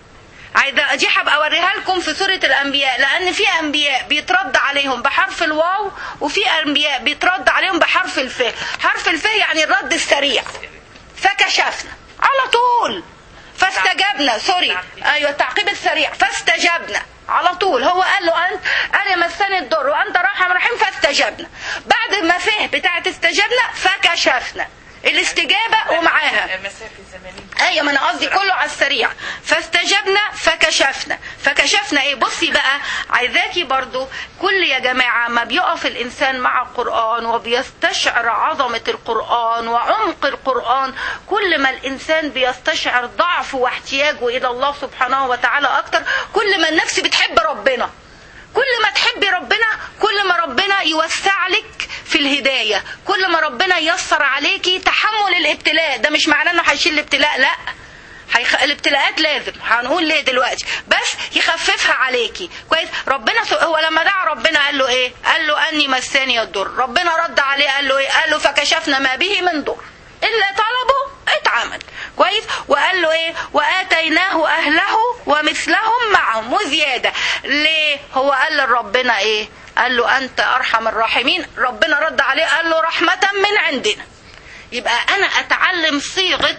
عايزه دي هبقى اوريها لكم في سوره الانبياء لان في انبياء بيترد عليهم بحرف الواو وفي انبياء بيترد عليهم بحرف الفاء حرف الفاء يعني الرد السريع فكشفنا على طول فاستجبنا سوري ايوه التعقيب السريع فاستجبنا على طول هو قال له انت انا مسني الضر وانت رحم رحيم فاستجبنا بعد ما فه بتاعت استجبنا فكشفنا الاستجابه ومعاها المسافة الزمنية ايوه ما انا قصدي كله على السريع فاستجبنا فكشفنا فكشفنا ايه بصي بقى عايزاكي برضو كل يا جماعه ما بيقف الانسان مع القران وبيستشعر عظمه القران وعمق القران كل ما الانسان بيستشعر ضعفه واحتياجه الى الله سبحانه وتعالى اكتر كل ما النفس بتحب ربنا كل ما تحبي ربنا كل ما ربنا يوسع لك في الهداية كل ما ربنا ييسر عليكي تحمل الابتلاء ده مش معناه انه هيشيل الابتلاء لا هيخ... الابتلاءات لازم هنقول ليه دلوقتي بس يخففها عليكي كويس ربنا س... هو لما دعا ربنا قال له ايه قال له اني مساني الضر ربنا رد عليه قال له ايه قال له فكشفنا ما به من ضر اللي طلبه اتعمل كويس وقال له ايه واتيناه اهله ومثلهم معهم وزياده ليه هو قال لربنا ايه قال له انت ارحم الراحمين ربنا رد عليه قال له رحمه من عندنا يبقى انا اتعلم صيغه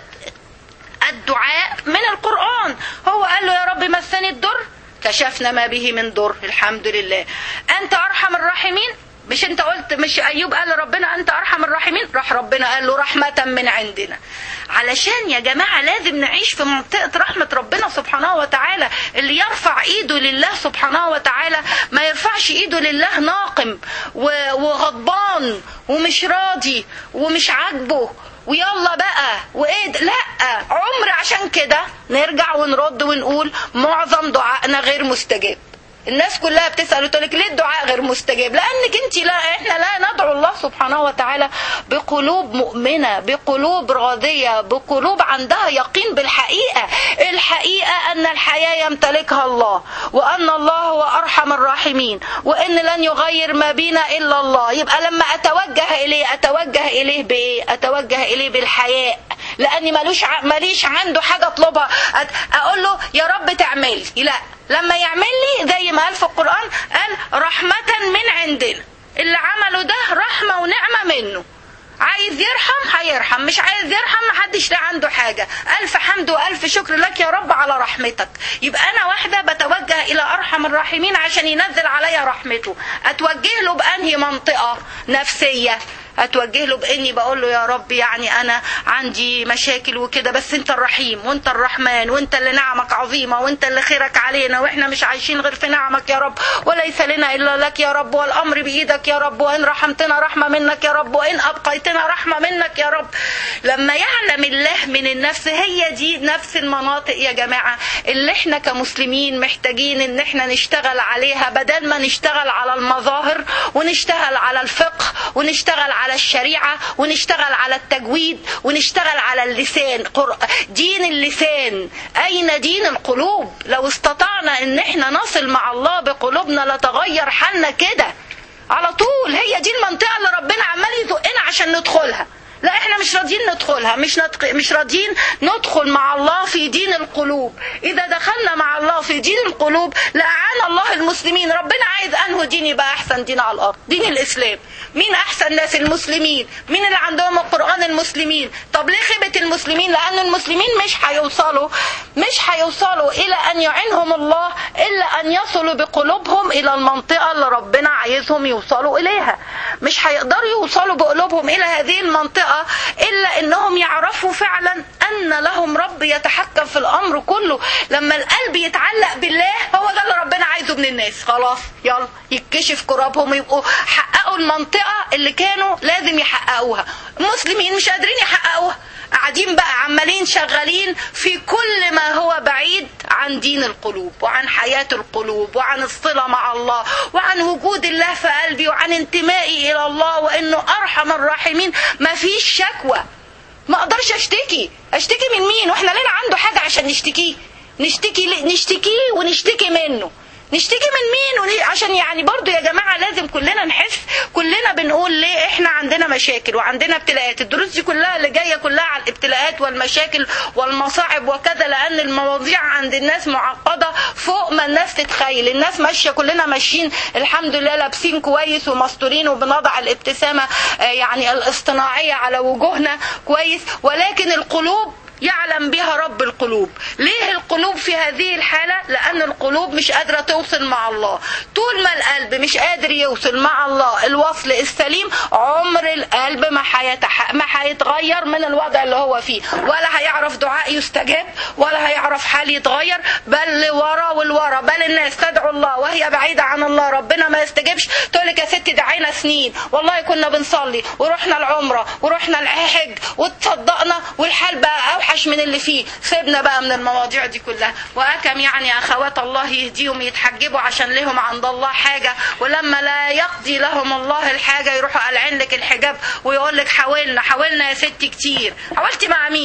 الدعاء من القرآن هو قال له يا رب مسني الضر كشفنا ما به من ضر الحمد لله أنت أرحم الراحمين مش انت قلت مش ايوب قال لربنا انت ارحم الراحمين راح ربنا قال له رحمه من عندنا علشان يا جماعه لازم نعيش في منطقه رحمه ربنا سبحانه وتعالى اللي يرفع ايده لله سبحانه وتعالى ما يرفعش ايده لله ناقم و- وغضبان ومش راضي ومش عاجبه ويلا بقى وايه ده؟ لا عمر عشان كده نرجع ونرد ونقول معظم دعائنا غير مستجاب الناس كلها بتسال وتقول لك ليه الدعاء غير مستجاب لانك انت لا احنا لا ندعو الله سبحانه وتعالى بقلوب مؤمنه بقلوب راضيه بقلوب عندها يقين بالحقيقه الحقيقه ان الحياه يمتلكها الله وان الله هو ارحم الراحمين وان لن يغير ما بينا الا الله يبقى لما اتوجه اليه اتوجه اليه بايه اتوجه اليه بالحياء لاني ملوش ع- ماليش عنده حاجه اطلبها أت- اقول له يا رب تعمل لي لا لما يعمل لي زي ما قال في القران قال رحمه من عندنا اللي عمله ده رحمه ونعمه منه عايز يرحم هيرحم مش عايز يرحم محدش لا عنده حاجة ألف حمد وألف شكر لك يا رب على رحمتك يبقى أنا واحدة بتوجه إلى أرحم الراحمين عشان ينزل عليا رحمته أتوجه له بأنهي منطقة نفسية اتوجه له باني بقول له يا رب يعني انا عندي مشاكل وكده بس انت الرحيم وانت الرحمن وانت اللي نعمك عظيمه وانت اللي خيرك علينا واحنا مش عايشين غير في نعمك يا رب وليس لنا الا لك يا رب والامر بايدك يا رب وان رحمتنا رحمه منك يا رب وان ابقيتنا رحمه منك يا رب لما يعلم الله من النفس هي دي نفس المناطق يا جماعه اللي احنا كمسلمين محتاجين ان احنا نشتغل عليها بدل ما نشتغل على المظاهر ونشتغل على الفقه ونشتغل على الشريعة ونشتغل على التجويد ونشتغل على اللسان قر- دين اللسان أين دين القلوب لو استطعنا ان احنا نصل مع الله بقلوبنا لتغير حالنا كده على طول هي دي المنطقة اللي ربنا عمال يزقنا عشان ندخلها لا احنا مش راضيين ندخلها مش نتق... مش راضيين ندخل مع الله في دين القلوب اذا دخلنا مع الله في دين القلوب لاعان الله المسلمين ربنا عايز انه دين يبقى احسن دين على الارض دين الاسلام مين احسن ناس المسلمين مين اللي عندهم القران المسلمين طب ليه خيبه المسلمين لان المسلمين مش هيوصلوا مش هيوصلوا الى ان يعينهم الله الا ان يصلوا بقلوبهم الى المنطقه اللي ربنا عايزهم يوصلوا اليها مش هيقدروا يوصلوا بقلوبهم الى هذه المنطقه الا انهم يعرفوا فعلا ان لهم رب يتحكم في الامر كله لما القلب يتعلق بالله هو ده اللي ربنا عايزه من الناس خلاص يلا يتكشف كرابهم ويبقوا حققوا المنطقه اللي كانوا لازم يحققوها المسلمين مش قادرين يحققوها قاعدين بقى عمالين شغالين في كل ما هو بعيد عن دين القلوب وعن حياة القلوب وعن الصلة مع الله وعن وجود الله في قلبي وعن انتمائي إلى الله وإنه أرحم الراحمين ما فيش شكوى ما اقدرش اشتكي اشتكي من مين واحنا لنا عنده حاجة عشان نشتكيه نشتكي ليه؟ نشتكيه ونشتكي منه نشتكي من مين وني... عشان يعني برضو يا جماعة لازم كلنا نحس كلنا بنقول ليه احنا عندنا مشاكل وعندنا ابتلاءات الدروس دي كلها اللي جاية كلها على الابتلاءات والمشاكل والمصاعب وكذا لان المواضيع عند الناس معقدة فوق ما الناس تتخيل الناس ماشية كلنا ماشيين الحمد لله لابسين كويس ومستورين وبنضع الابتسامة آه، يعني الاصطناعية على وجوهنا كويس ولكن القلوب يعلم بها رب القلوب ليه القلوب في هذه الحالة لأن القلوب مش قادرة توصل مع الله طول ما القلب مش قادر يوصل مع الله الوصل السليم عمر القلب ما حيتح... ما هيتغير من الوضع اللي هو فيه ولا هيعرف دعاء يستجاب ولا هيعرف حال يتغير بل لورا والورا بل الناس تدعو الله وهي بعيدة عن الله ربنا ما يستجبش تقول لك يا ستي دعينا سنين والله كنا بنصلي ورحنا العمرة ورحنا الحج وتصدقنا والحال بقى اوحش من اللي فيه سيبنا بقى من المواضيع دي كلها واكم يعني اخوات الله يهديهم يتحجبوا عشان لهم عند الله حاجة ولما لا يقضي لهم الله الحاجة يروحوا قالعين لك الحجاب ويقول لك حاولنا حاولنا يا ستي كتير حاولتي مع مين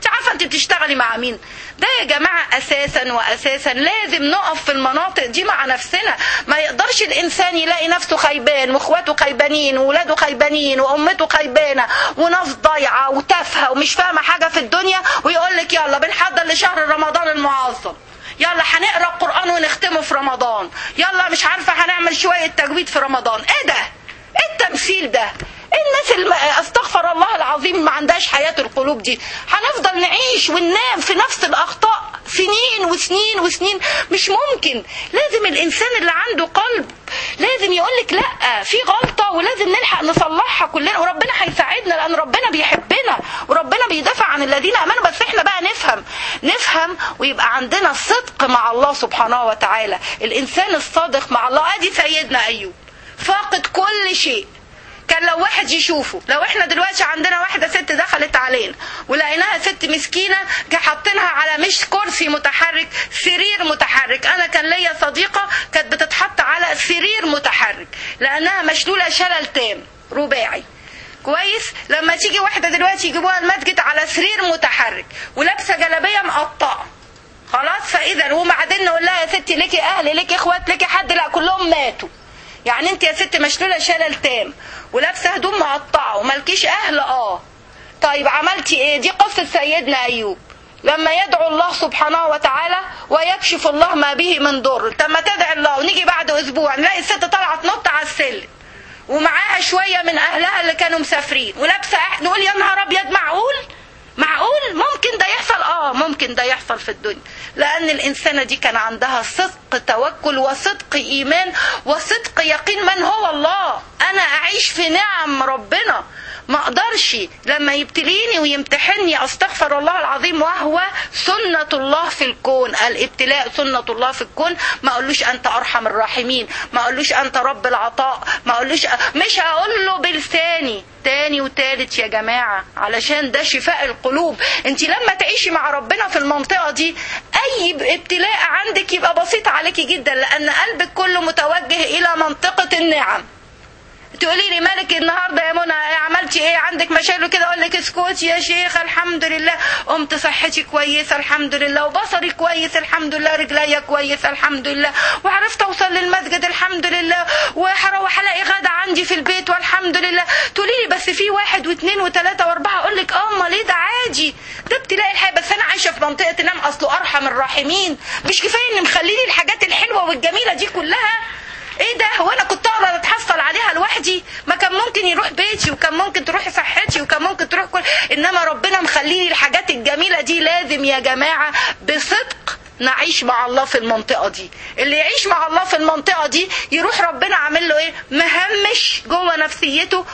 انت عارفه انت بتشتغلي مع مين ده يا جماعه اساسا واساسا لازم نقف في المناطق دي مع نفسنا ما يقدرش الانسان يلاقي نفسه خيبان واخواته خيبانين واولاده خيبانين وامته خيبانه وناس ضايعه وتافهه ومش فاهمه حاجه في الدنيا ويقول لك يلا بنحضر لشهر رمضان المعظم يلا هنقرا القران ونختمه في رمضان يلا مش عارفه هنعمل شويه تجويد في رمضان ايه ده ايه التمثيل ده الناس الم... استغفر الله العظيم ما عندهاش حياة القلوب دي هنفضل نعيش وننام في نفس الأخطاء سنين وسنين وسنين مش ممكن لازم الإنسان اللي عنده قلب لازم يقولك لا في غلطة ولازم نلحق نصلحها كلنا وربنا هيساعدنا لأن ربنا بيحبنا وربنا بيدافع عن الذين آمنوا بس احنا بقى نفهم نفهم ويبقى عندنا صدق مع الله سبحانه وتعالى الإنسان الصادق مع الله ادي سيدنا أيوب فاقد كل شيء كان لو واحد يشوفه لو احنا دلوقتي عندنا واحده ست دخلت علينا ولقيناها ست مسكينه حاطينها على مش كرسي متحرك سرير متحرك انا كان ليا صديقه كانت بتتحط على سرير متحرك لانها مشلوله شلل تام رباعي كويس لما تيجي واحده دلوقتي يجيبوها المسجد على سرير متحرك ولابسه جلابيه مقطعه خلاص فاذا وبعدين نقول لها يا ستي ليكي اهل ليكي اخوات ليكي حد لا كلهم ماتوا يعني انت يا ست مشلوله شلل تام ولابسه هدوم مقطعه ومالكيش اهل اه طيب عملتي ايه دي قصه سيدنا ايوب لما يدعو الله سبحانه وتعالى ويكشف الله ما به من ضر طب ما تدعي الله ونيجي بعد اسبوع نلاقي الست طالعه تنط على السلم ومعاها شويه من اهلها اللي كانوا مسافرين ولابسه نقول يا نهار ابيض معقول معقول ممكن ده يحصل اه ممكن ده يحصل في الدنيا لان الانسانه دي كان عندها صدق توكل وصدق ايمان وصدق يقين من هو الله انا اعيش في نعم ربنا ما اقدرش لما يبتليني ويمتحني استغفر الله العظيم وهو سنة الله في الكون الابتلاء سنة الله في الكون ما اقولوش انت ارحم الراحمين ما اقولوش انت رب العطاء ما اقولوش مش هقول له بلساني تاني وتالت يا جماعة علشان ده شفاء القلوب انت لما تعيشي مع ربنا في المنطقة دي اي ابتلاء عندك يبقى بسيط عليكي جدا لان قلبك كله متوجه الى منطقة النعم تقولي لي مالك النهارده يا منى عملتي ايه عندك مشاكل كده اقول لك اسكتي يا شيخ الحمد لله قمت صحتي كويسه الحمد لله وبصري كويس الحمد لله رجليا كويسه الحمد لله وعرفت اوصل للمسجد الحمد لله وهروح الاقي غدا عندي في البيت والحمد لله تقولي لي بس في واحد واثنين وثلاثه واربعه اقول لك اه امال ايه ده عادي ده ابتلاء الحياه بس انا عايشه في منطقه نام اصله ارحم الراحمين مش كفايه ان مخليني الحاجات الحلوه والجميله دي كلها ايه ده هو انا كنت اقدر اتحصل عليها لوحدي ما كان ممكن يروح بيتي وكان ممكن تروح صحتي وكان ممكن تروح كل انما ربنا مخليني الحاجات الجميله دي لازم يا جماعه بصدق نعيش مع الله في المنطقة دي اللي يعيش مع الله في المنطقة دي يروح ربنا عامل له ايه مهمش جوه نفسيته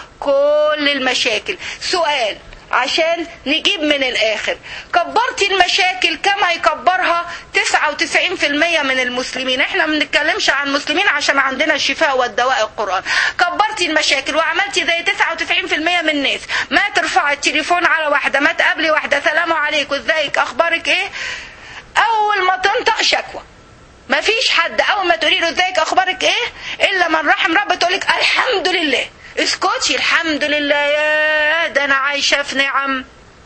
كل المشاكل سؤال عشان نجيب من الاخر كبرتي المشاكل كما يكبرها 99% من المسلمين احنا ما بنتكلمش عن المسلمين عشان عندنا الشفاء والدواء القرآن كبرتي المشاكل وعملتي زي 99% من الناس ما ترفعي التليفون على واحدة ما تقابلي واحدة سلام عليكم ازيك اخبارك ايه اول ما تنطق شكوى ما فيش حد اول ما تقولي له ازيك اخبارك ايه الا من رحم رب تقولك الحمد لله اسكتي الحمد لله يا ده انا عايشه في نعم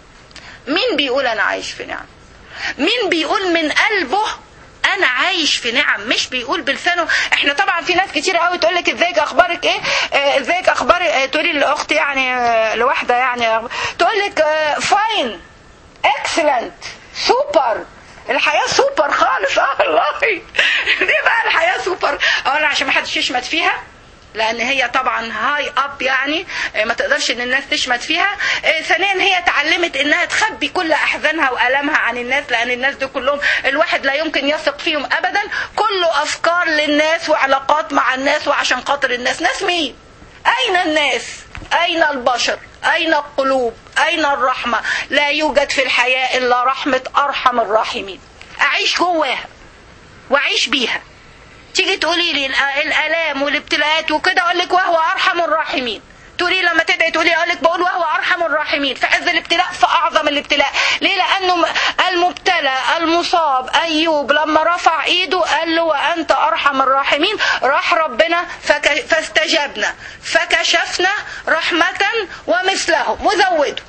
مين بيقول انا عايش في نعم مين بيقول من قلبه انا عايش في نعم مش بيقول بلسانه احنا طبعا في ناس كتير قوي تقول لك ازيك اخبارك ايه آه، ازيك اخبارك آه، تقولي لاختي يعني آه، لواحده يعني تقول لك فاين اكسلنت سوبر الحياة سوبر خالص اه والله ليه بقى الحياة سوبر اولا عشان ما حدش يشمت فيها لان هي طبعا هاي اب يعني آه، ما تقدرش ان الناس تشمت فيها آه، ثانيا هي اتعلمت انها تخبي كل احزانها والامها عن الناس لان الناس دول كلهم الواحد لا يمكن يثق فيهم ابدا كله افكار للناس وعلاقات مع الناس وعشان خاطر الناس ناس مين اين الناس اين البشر اين القلوب اين الرحمه لا يوجد في الحياه الا رحمه ارحم الراحمين اعيش جواها واعيش بيها تيجي تقولي لي الآ- الالام والابتلاءات وكده اقول لك وهو ارحم الراحمين تقولي لما تدعي تقولي اقول لك بقول وهو ارحم الراحمين في عز الابتلاء في اعظم الابتلاء ليه لانه م- المبتلى المصاب ايوب لما رفع ايده قال له وانت ارحم الراحمين راح ربنا فك... فاستجبنا فكشفنا رحمه ومثلهم وزوده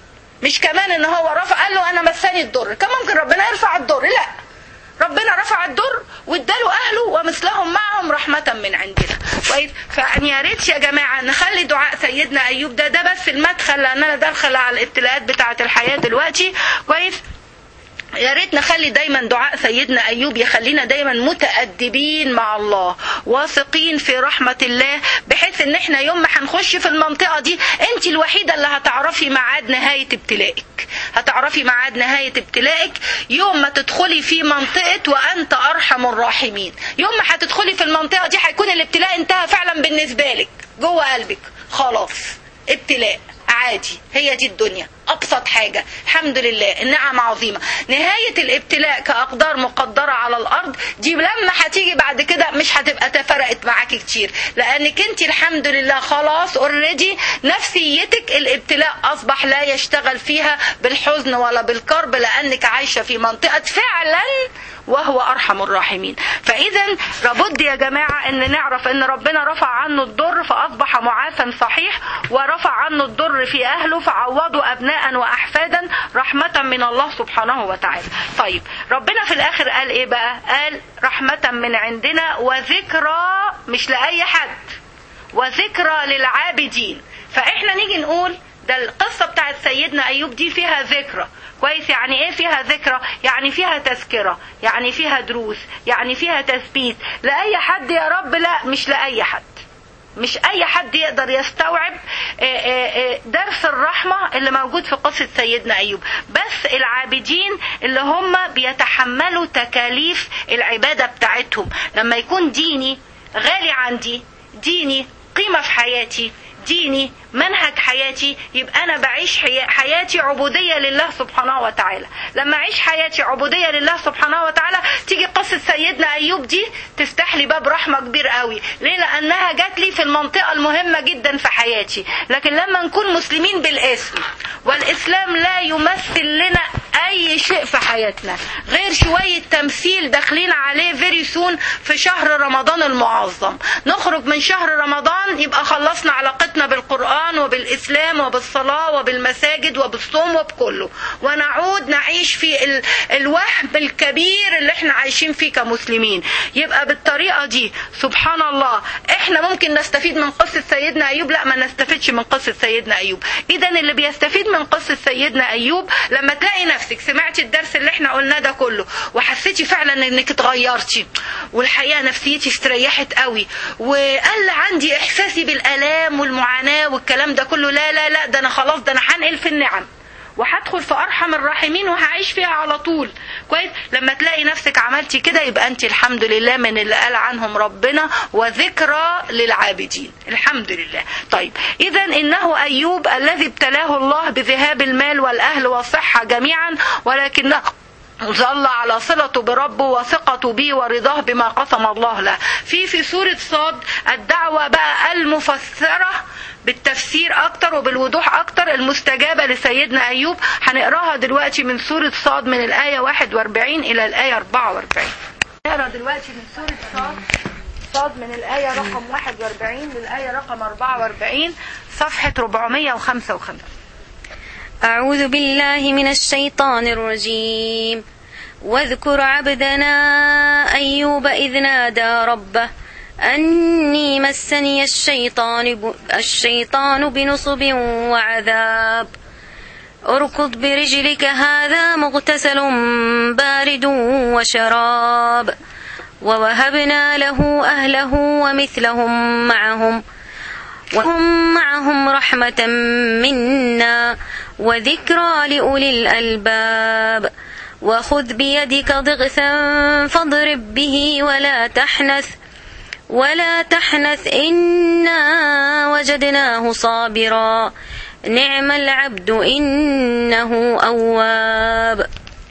مش كمان ان هو رفع قال له انا مساني الضر كان ممكن ربنا يرفع الضر لا ربنا رفع الضر واداله اهله ومثلهم معهم رحمه من عندنا كويس فيعني يا ريت يا جماعه نخلي دعاء سيدنا ايوب ده ده بس المدخل لاننا داخله على الابتلاءات بتاعه الحياه دلوقتي كويس يا ريت نخلي دايما دعاء سيدنا ايوب يخلينا دايما متادبين مع الله واثقين في رحمه الله بحيث ان احنا يوم ما هنخش في المنطقه دي انت الوحيده اللي هتعرفي ميعاد نهايه ابتلائك هتعرفي ميعاد نهايه ابتلائك يوم ما تدخلي في منطقه وانت ارحم الراحمين يوم ما هتدخلي في المنطقه دي هيكون الابتلاء انتهى فعلا بالنسبه لك جوه قلبك خلاص ابتلاء عادي هي دي الدنيا ابسط حاجه الحمد لله النعم عظيمه نهايه الابتلاء كاقدار مقدره على الارض دي لما هتيجي بعد كده مش هتبقى فرقت معاكي كتير لانك انت الحمد لله خلاص اوريدي نفسيتك الابتلاء اصبح لا يشتغل فيها بالحزن ولا بالكرب لانك عايشه في منطقه فعلا وهو ارحم الراحمين فاذا لابد يا جماعه ان نعرف ان ربنا رفع عنه الضر فاصبح معافا صحيح ورفع عنه الضر في اهله فعوضوا ابناء واحفادا رحمه من الله سبحانه وتعالى طيب ربنا في الاخر قال ايه بقى قال رحمه من عندنا وذكرى مش لاي حد وذكرى للعابدين فاحنا نيجي نقول ده القصة بتاعت سيدنا أيوب دي فيها ذكرى كويس يعني ايه فيها ذكرى يعني فيها تذكرة يعني فيها دروس يعني فيها تثبيت لأي حد يا رب لا مش لأي حد مش اي حد يقدر يستوعب درس الرحمة اللي موجود في قصة سيدنا ايوب بس العابدين اللي هم بيتحملوا تكاليف العبادة بتاعتهم لما يكون ديني غالي عندي ديني قيمة في حياتي ديني منهج حياتي يبقى انا بعيش حياتي عبوديه لله سبحانه وتعالى لما اعيش حياتي عبوديه لله سبحانه وتعالى تيجي قصه سيدنا ايوب دي تفتح لي باب رحمه كبير قوي ليه لانها جات لي في المنطقه المهمه جدا في حياتي لكن لما نكون مسلمين بالاسم والاسلام لا يمثل لنا اي شيء في حياتنا غير شويه تمثيل داخلين عليه فيري سون في شهر رمضان المعظم نخرج من شهر رمضان يبقى خلصنا علاقتنا بالقران وبالاسلام وبالصلاه وبالمساجد وبالصوم وبكله ونعود نعيش في ال... الوهم الكبير اللي احنا عايشين فيه كمسلمين يبقى بالطريقه دي سبحان الله احنا ممكن نستفيد من قصه سيدنا ايوب لا ما نستفيدش من قصه سيدنا ايوب اذا اللي بيستفيد من قصه سيدنا ايوب لما تلاقي نفسك سمعتي الدرس اللي احنا قلناه ده كله وحسيتي فعلا انك اتغيرتي والحقيقه نفسيتي استريحت قوي وقل عندي احساسي بالالام والمعاناه والكلام ده كله لا لا لا ده انا خلاص ده انا هنقل في النعم وهدخل في ارحم الراحمين وهعيش فيها على طول كويس لما تلاقي نفسك عملتي كده يبقى انت الحمد لله من اللي قال عنهم ربنا وذكرى للعابدين الحمد لله طيب اذا انه ايوب الذي ابتلاه الله بذهاب المال والاهل والصحه جميعا ولكنه ظل على صلته بربه وثقته به ورضاه بما قسم الله له في في سورة صاد الدعوة بقى المفسرة بالتفسير اكتر وبالوضوح اكتر المستجابة لسيدنا ايوب هنقراها دلوقتي من سورة صاد من الاية 41 الى الاية 44 نقرا دلوقتي من سورة صاد صاد من الآية رقم 41 للآية رقم 44 صفحة 455 أعوذ بالله من الشيطان الرجيم واذكر عبدنا أيوب إذ نادى ربه أني مسني الشيطان ب... الشيطان بنصب وعذاب اركض برجلك هذا مغتسل بارد وشراب ووهبنا له أهله ومثلهم معهم وهم معهم رحمة منا وذكرى لأولي الألباب وخذ بيدك ضغثا فاضرب به ولا تحنث ولا تحنث إنا وجدناه صابرا نعم العبد إنه أواب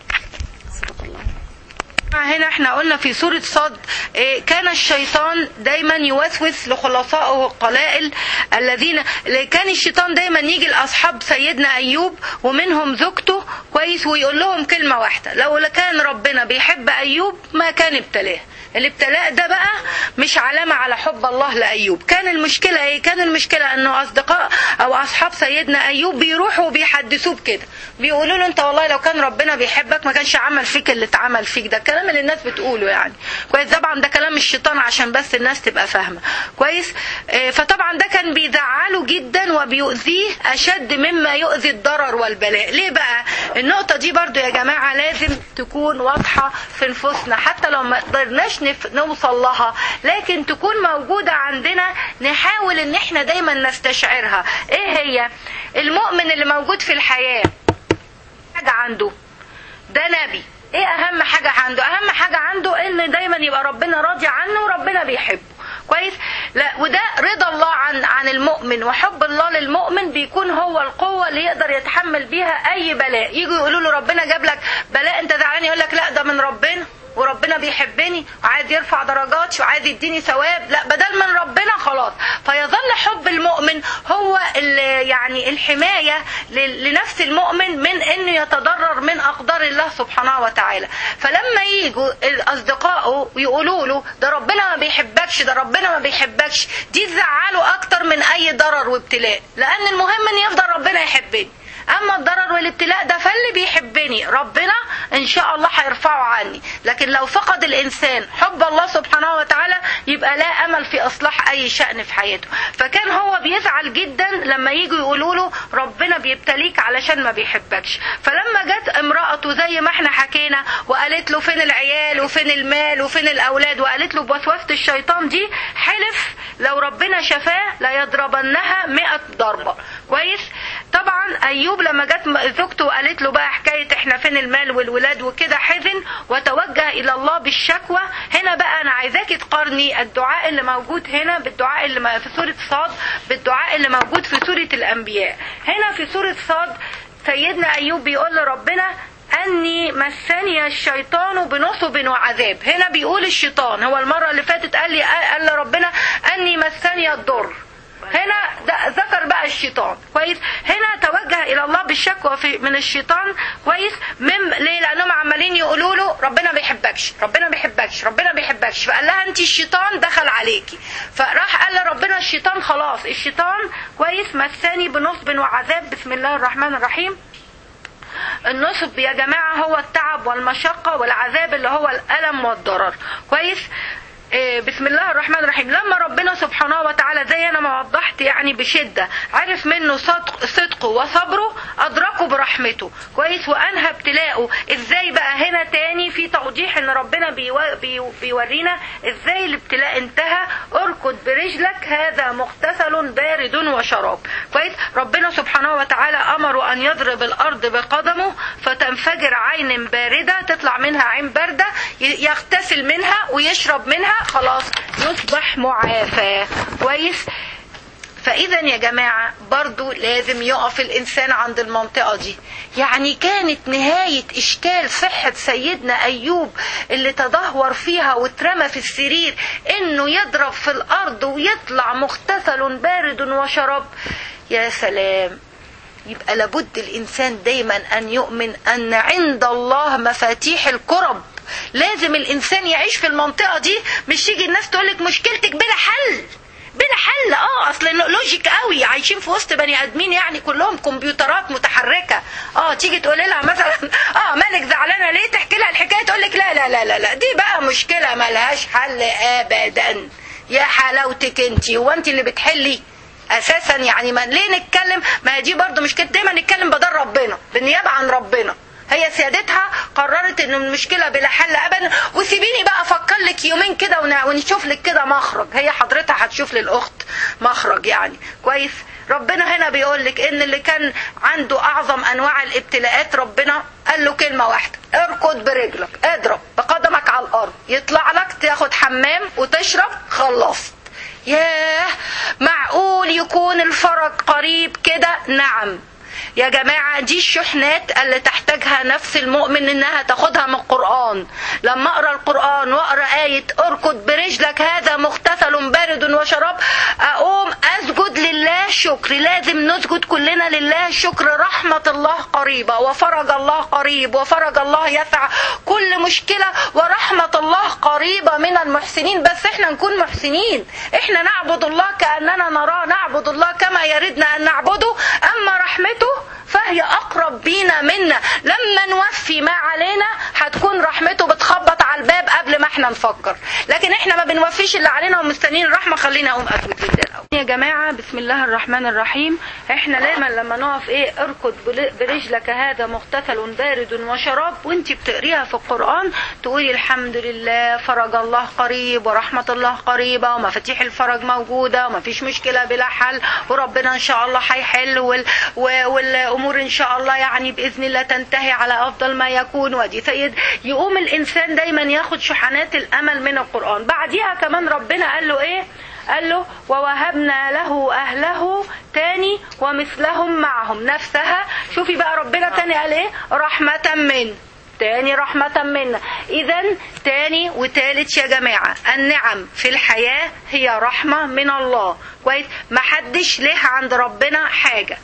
هنا احنا قلنا في سورة صاد اه كان الشيطان دايما يوسوس لخلصائه القلائل الذين كان الشيطان دايما يجي لأصحاب سيدنا أيوب ومنهم زوجته كويس ويقول لهم كلمة واحدة لو كان ربنا بيحب أيوب ما كان ابتلاه الابتلاء ده بقى مش علامة على حب الله لأيوب كان المشكلة ايه كان المشكلة انه اصدقاء او اصحاب سيدنا ايوب بيروحوا وبيحدثوه بكده بيقولوا له انت والله لو كان ربنا بيحبك ما كانش عمل فيك اللي اتعمل فيك ده الكلام اللي الناس بتقوله يعني كويس طبعا ده كلام الشيطان عشان بس الناس تبقى فاهمة كويس اه فطبعا ده كان بيزعله جدا وبيؤذيه اشد مما يؤذي الضرر والبلاء ليه بقى النقطة دي برضو يا جماعة لازم تكون واضحة في نفوسنا حتى لو ما قدرناش نوصل لها لكن تكون موجودة عندنا نحاول ان احنا دايما نستشعرها ايه هي المؤمن اللي موجود في الحياة حاجة عنده ده نبي ايه اهم حاجة عنده اهم حاجة عنده ان دايما يبقى ربنا راضي عنه وربنا بيحبه كويس لا وده رضا الله عن عن المؤمن وحب الله للمؤمن بيكون هو القوه اللي يقدر يتحمل بيها اي بلاء يجوا يقولوا له ربنا جاب لك بلاء انت زعلان يقول لك لا ده من ربنا وربنا بيحبني وعايز يرفع درجاتي وعايز يديني ثواب لا بدل من ربنا خلاص فيظل حب المؤمن هو يعني الحماية لنفس المؤمن من انه يتضرر من اقدار الله سبحانه وتعالى فلما يجوا اصدقائه ويقولوا له ده ربنا ما بيحبكش ده ربنا ما بيحبكش دي تزعله اكتر من اي ضرر وابتلاء لان المهم ان يفضل ربنا يحبني اما الضرر والابتلاء ده فاللي بيحبني ربنا ان شاء الله هيرفعه عني لكن لو فقد الانسان حب الله سبحانه وتعالى يبقى لا امل في اصلاح اي شأن في حياته فكان هو بيزعل جدا لما يجوا يقولوا له ربنا بيبتليك علشان ما بيحبكش فلما جت امرأته زي ما احنا حكينا وقالت له فين العيال وفين المال وفين الاولاد وقالت له بوسوسة الشيطان دي حلف لو ربنا شفاه ليضربنها مئة ضربة كويس طبعا ايوب لما جت زوجته وقالت له بقى حكايه احنا فين المال والولاد وكده حزن وتوجه الى الله بالشكوى هنا بقى انا عايزاكي تقارني الدعاء اللي موجود هنا بالدعاء اللي في سوره صاد بالدعاء اللي موجود في سوره الانبياء هنا في سوره صاد سيدنا ايوب بيقول لربنا أني مسني الشيطان بنصب وعذاب هنا بيقول الشيطان هو المرة اللي فاتت قال لي قال لربنا أني مسني الضر هنا ده ذكر بقى الشيطان كويس هنا توجه الى الله بالشكوى في من الشيطان كويس مم ليه لانهم عمالين يقولوا له ربنا ما بيحبكش ربنا ما بيحبكش ربنا ما بيحبكش فقال لها انت الشيطان دخل عليكي فراح قال لربنا الشيطان خلاص الشيطان كويس مساني بنصب وعذاب بسم الله الرحمن الرحيم النصب يا جماعة هو التعب والمشقة والعذاب اللي هو الألم والضرر كويس بسم الله الرحمن الرحيم لما ربنا سبحانه وتعالى زي انا ما وضحت يعني بشده عرف منه صدق صدقه وصبره ادركه برحمته كويس وانهى ابتلاءه ازاي بقى هنا تاني في توضيح ان ربنا بيو بيو بيورينا ازاي الابتلاء انتهى اركض برجلك هذا مغتسل بارد وشراب كويس ربنا سبحانه وتعالى امره ان يضرب الارض بقدمه فتنفجر عين بارده تطلع منها عين بارده يغتسل منها ويشرب منها خلاص يصبح معافى كويس فاذا يا جماعه برضو لازم يقف الانسان عند المنطقه دي يعني كانت نهايه اشكال صحه سيدنا ايوب اللي تدهور فيها واترمى في السرير انه يضرب في الارض ويطلع مغتسل بارد وشراب يا سلام يبقى لابد الانسان دايما ان يؤمن ان عند الله مفاتيح الكرب لازم الانسان يعيش في المنطقه دي مش تيجي الناس تقول لك مشكلتك بلا حل بلا حل اه اصل لوجيك قوي عايشين في وسط بني ادمين يعني كلهم كمبيوترات متحركه اه تيجي تقول لها مثلا اه مالك زعلانه ليه تحكي لها الحكايه تقول لك لا لا لا لا لا دي بقى مشكله ملهاش حل ابدا يا حلاوتك انت هو انت اللي بتحلي اساسا يعني ما ليه نتكلم ما دي برضو مش كده دايما نتكلم بدل ربنا بالنيابه عن ربنا هي سيادتها قررت ان المشكله بلا حل ابدا وسيبيني بقى افكر لك يومين كده ونشوف لك كده مخرج هي حضرتها هتشوف للاخت مخرج يعني كويس ربنا هنا بيقول لك ان اللي كان عنده اعظم انواع الابتلاءات ربنا قال له كلمه واحده اركض برجلك اضرب بقدمك على الارض يطلع لك تاخد حمام وتشرب خلصت ياه معقول يكون الفرج قريب كده نعم يا جماعة دي الشحنات اللي تحتاجها نفس المؤمن انها تاخدها من القرآن لما اقرا القرآن واقرا آية اركض برجلك هذا مغتسل بارد وشراب اقوم اسجد لله الشكر لازم نسجد كلنا لله الشكر رحمة الله قريبة وفرج الله قريب وفرج الله يسع كل مشكلة ورحمة الله قريبة من المحسنين بس احنا نكون محسنين احنا نعبد الله كأننا نراه نعبد الله كما يردنا أن نعبده أما رحمته فهي أقرب بينا منا لما نوفي ما علينا هتكون رحمته بتخبط على الباب قبل ما احنا نفكر لكن احنا ما بنوفيش اللي علينا ومستنيين الرحمة خلينا أقوم أسجد لله الأول يا جماعة بسم الله الرحمن الرحيم احنا دايما لما نقف ايه اركض بل- برجلك هذا مغتسل بارد وشراب وانت بتقريها في القرآن تقولي الحمد لله فرج الله قريب ورحمة الله قريبة ومفاتيح الفرج موجودة وما فيش مشكلة بلا حل وربنا ان شاء الله هيحل وال... و- والامور ان شاء الله يعني باذن الله تنتهي على افضل ما يكون ودي سيد يقوم الانسان دايما ياخد شحنات الامل من القرآن بعديها كمان ربنا قال له ايه قال له ووهبنا له أهله تاني ومثلهم معهم نفسها شوفي بقى ربنا تاني قال ايه رحمة من تاني رحمة منا إذا تاني وتالت يا جماعة النعم في الحياة هي رحمة من الله كويس محدش له عند ربنا حاجة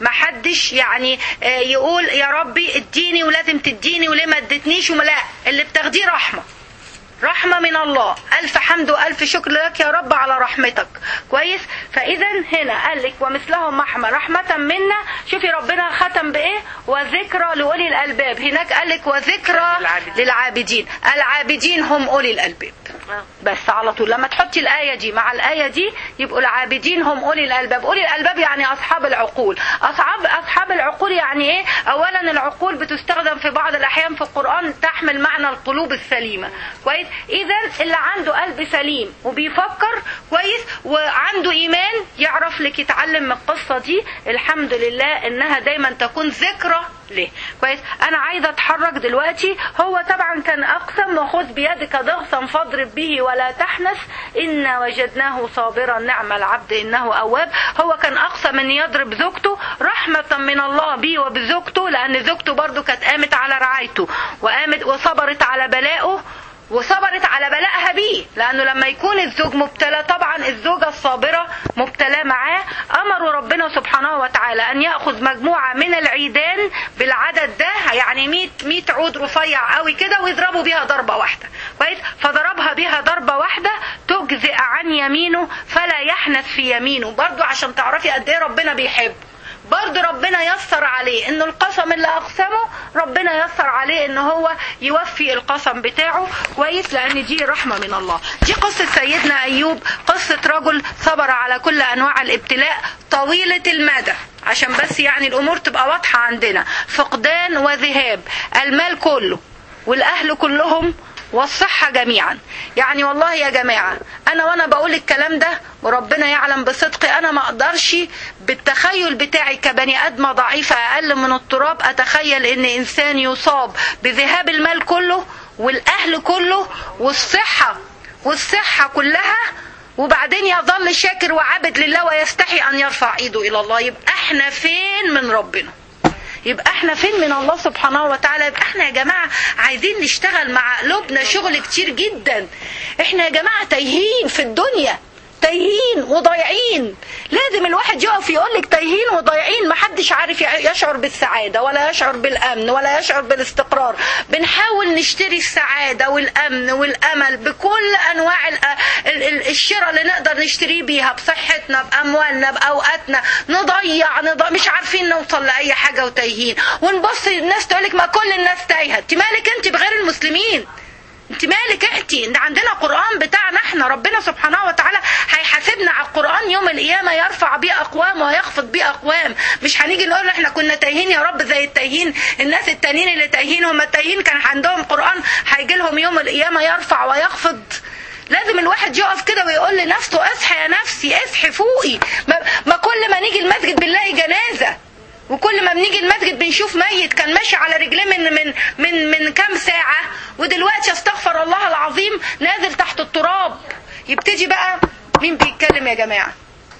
محدش يعني آه، يقول يا ربي اديني ولازم تديني وليه ما ادتنيش وما لا اللي بتاخديه رحمه رحمة من الله ألف حمد وألف شكر لك يا رب على رحمتك كويس فإذا هنا قال لك ومثلهم محمة رحمة منا شوفي ربنا ختم بإيه وذكرى لأولي الألباب هناك قال لك وذكرى للعابدين. للعابدين العابدين هم أولي الألباب بس على طول لما تحطي الآية دي مع الآية دي يبقوا العابدين هم أولي الألباب أولي الألباب يعني أصحاب العقول أصحاب أصحاب العقول يعني إيه أولا العقول بتستخدم في بعض الأحيان في القرآن تحمل معنى القلوب السليمة كويس إذا اللي عنده قلب سليم وبيفكر كويس وعنده إيمان يعرف لك يتعلم من القصة دي الحمد لله إنها دايما تكون ذكرى له كويس انا عايزه اتحرك دلوقتي هو طبعا كان اقسم وخذ بيدك ضغطا فاضرب به ولا تحنث انا وجدناه صابرا نعم العبد انه اواب هو كان اقسم ان يضرب زوجته رحمه من الله بيه وبزوجته لان زوجته برضو كانت قامت على رعايته وقامت وصبرت على بلائه وصبرت على بلائها بيه لانه لما يكون الزوج مبتلى طبعا الزوجه الصابره مبتلاه معاه امروا ربنا سبحانه وتعالى ان ياخذ مجموعه من العيدان بالعدد ده يعني 100 100 عود رفيع قوي كده ويضربوا بيها ضربه واحده كويس فضربها بيها ضربه واحده تجزئ عن يمينه فلا يحنث في يمينه برضو عشان تعرفي قد ايه ربنا بيحبه برضه ربنا يسر عليه انه القسم اللي اقسمه ربنا يسر عليه ان هو يوفي القسم بتاعه كويس لان دي رحمه من الله دي قصه سيدنا ايوب قصه رجل صبر على كل انواع الابتلاء طويله المدى عشان بس يعني الامور تبقى واضحه عندنا فقدان وذهاب المال كله والاهل كلهم والصحة جميعا يعني والله يا جماعة أنا وأنا بقول الكلام ده وربنا يعلم بصدقي أنا ما أقدرش بالتخيل بتاعي كبني آدمة ضعيفة أقل من التراب أتخيل إن إنسان يصاب بذهاب المال كله والأهل كله والصحة والصحة كلها وبعدين يظل شاكر وعابد لله ويستحي أن يرفع إيده إلى الله يبقى إحنا فين من ربنا يبقى احنا فين من الله سبحانه وتعالى يبقى احنا يا جماعة عايزين نشتغل مع قلوبنا شغل كتير جدا احنا يا جماعة تايهين في الدنيا تايهين وضايعين لازم الواحد يقف يقول لك تايهين وضايعين محدش عارف يشعر بالسعادة ولا يشعر بالأمن ولا يشعر بالاستقرار بنحاول نشتري السعادة والأمن والأمل بكل أنواع ال- ال- ال- الشراء اللي نقدر نشتريه بيها بصحتنا بأموالنا بأوقاتنا نضيع, نضيع مش عارفين نوصل لأي حاجة وتايهين ونبص الناس تقولك ما كل الناس تايهة انت مالك انت بغير المسلمين انت مالك انت انت عندنا قرآن بتاعنا احنا ربنا سبحانه وتعالى هيحاسبنا على القرآن يوم القيامة يرفع بيه أقوام ويخفض بيه أقوام مش هنيجي نقول احنا كنا تايهين يا رب زي التايهين الناس التانيين اللي تايهين هم التايهين كان عندهم قرآن هيجي لهم يوم القيامة يرفع ويخفض لازم الواحد يقف كده ويقول لنفسه اصحى يا نفسي اصحي فوقي ما, ما كل ما نيجي المسجد بنلاقي جنازة وكل ما بنيجي المسجد بنشوف ميت كان ماشي على رجليه من من من من كام ساعة ودلوقتي استغفر الله العظيم نازل تحت التراب يبتدي بقى مين بيتكلم يا جماعة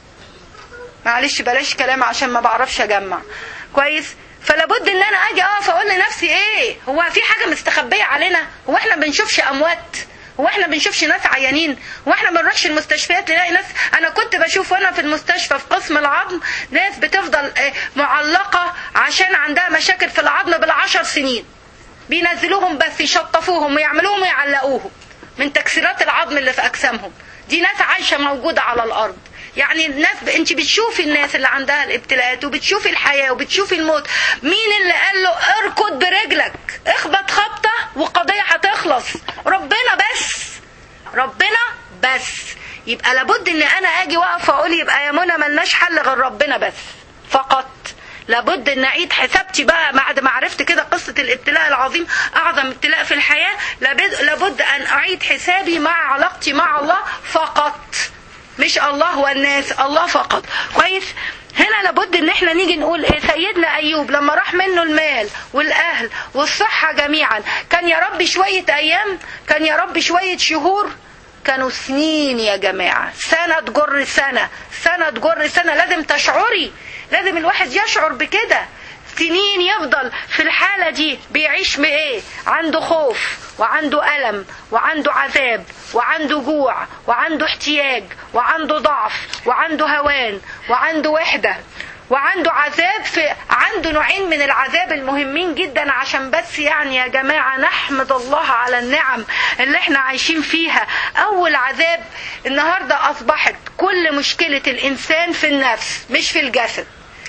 معلش بلاش كلام عشان ما بعرفش اجمع كويس فلابد ان انا اجي اقف اقول لنفسي ايه هو في حاجة مستخبية علينا هو احنا بنشوفش اموات هو احنا بنشوفش ناس عيانين واحنا ما بنروحش المستشفيات نلاقي ناس انا كنت بشوف وانا في المستشفى في قسم العظم ناس بتفضل آه، معلقه عشان عندها مشاكل في العظم بالعشر سنين بينزلوهم بس يشطفوهم ويعملوهم ويعلقوهم من تكسيرات العظم اللي في اجسامهم دي ناس عايشه موجوده على الارض يعني الناس ب... انت بتشوفي الناس اللي عندها الابتلاءات وبتشوفي الحياه وبتشوفي الموت مين اللي قال له اركض برجلك اخبط خبطه وقضيه هتخلص ربنا بس ربنا بس يبقى لابد ان انا اجي واقف واقول يبقى يا منى ملناش حل غير ربنا بس فقط لابد ان اعيد حسابتي بقى بعد ما عرفت كده قصه الابتلاء العظيم اعظم ابتلاء في الحياه لابد, لابد ان اعيد حسابي مع علاقتي مع الله فقط مش الله والناس الله فقط كويس هنا لابد ان احنا نيجي نقول ايه سيدنا ايوب لما راح منه المال والاهل والصحه جميعا كان يا رب شويه ايام كان يا رب شويه شهور كانوا سنين يا جماعه سنه تجر سنه سنه تجر سنه لازم تشعري لازم الواحد يشعر بكده سنين يفضل في الحالة دي بيعيش بإيه عنده خوف وعنده ألم وعنده عذاب وعنده جوع وعنده احتياج وعنده ضعف وعنده هوان وعنده وحدة وعنده عذاب في عنده نوعين من العذاب المهمين جدا عشان بس يعني يا جماعة نحمد الله على النعم اللي احنا عايشين فيها أول عذاب النهاردة أصبحت كل مشكلة الإنسان في النفس مش في الجسد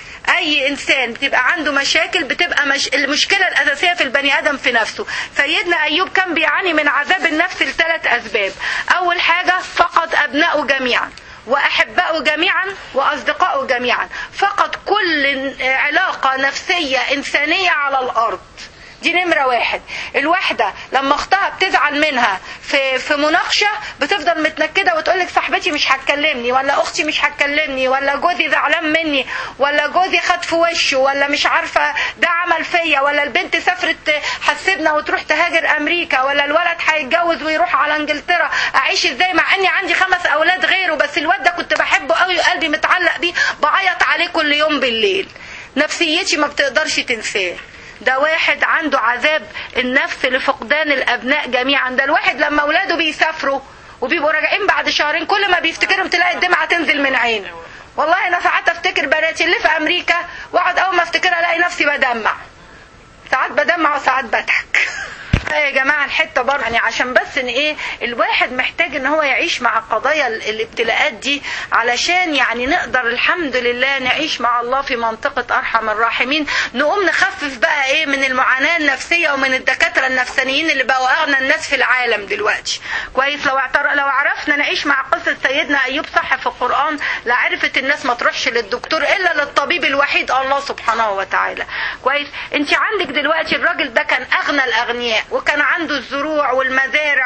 اي انسان بتبقى عنده مشاكل بتبقى مش... المشكله الاساسيه في البني ادم في نفسه سيدنا ايوب كان بيعاني من عذاب النفس لثلاث اسباب اول حاجه فقد ابنائه جميعا واحبائه جميعا واصدقائه جميعا فقد كل علاقه نفسيه انسانيه على الارض دي نمرة واحد الواحدة لما اختها بتزعل منها في, في مناقشة بتفضل متنكدة وتقولك صاحبتي مش هتكلمني ولا اختي مش هتكلمني ولا جوزي زعلان مني ولا جوزي خد في وشه ولا مش عارفة ده عمل فيا ولا البنت سافرت حسبنا وتروح تهاجر امريكا ولا الولد هيتجوز ويروح على انجلترا اعيش ازاي مع اني عندي خمس اولاد غيره بس الواد ده كنت بحبه قوي وقلبي متعلق بيه بعيط عليه كل يوم بالليل نفسيتي ما بتقدرش تنساه ده واحد عنده عذاب النفس لفقدان الابناء جميعا ده الواحد لما اولاده بيسافروا وبيبقوا راجعين بعد شهرين كل ما بيفتكرهم تلاقي الدمعه تنزل من عينه والله انا ساعات افتكر بناتي اللي في امريكا واقعد اول ما افتكرها الاقي نفسي بدمع ساعات بدمع وساعات بضحك يا جماعه الحته برضه يعني عشان بس ان ايه الواحد محتاج ان هو يعيش مع قضايا الابتلاءات دي علشان يعني نقدر الحمد لله نعيش مع الله في منطقه ارحم الراحمين نقوم نخفف بقى ايه من المعاناه النفسيه ومن الدكاتره النفسانيين اللي بقوا اغنى الناس في العالم دلوقتي كويس لو اعتر... لو عرفنا نعيش مع قصه سيدنا ايوب صح في القران لعرفت الناس ما تروحش للدكتور الا للطبيب الوحيد الله سبحانه وتعالى كويس انت عندك دلوقتي الراجل ده كان اغنى الاغنياء وكان عنده الزروع والمزارع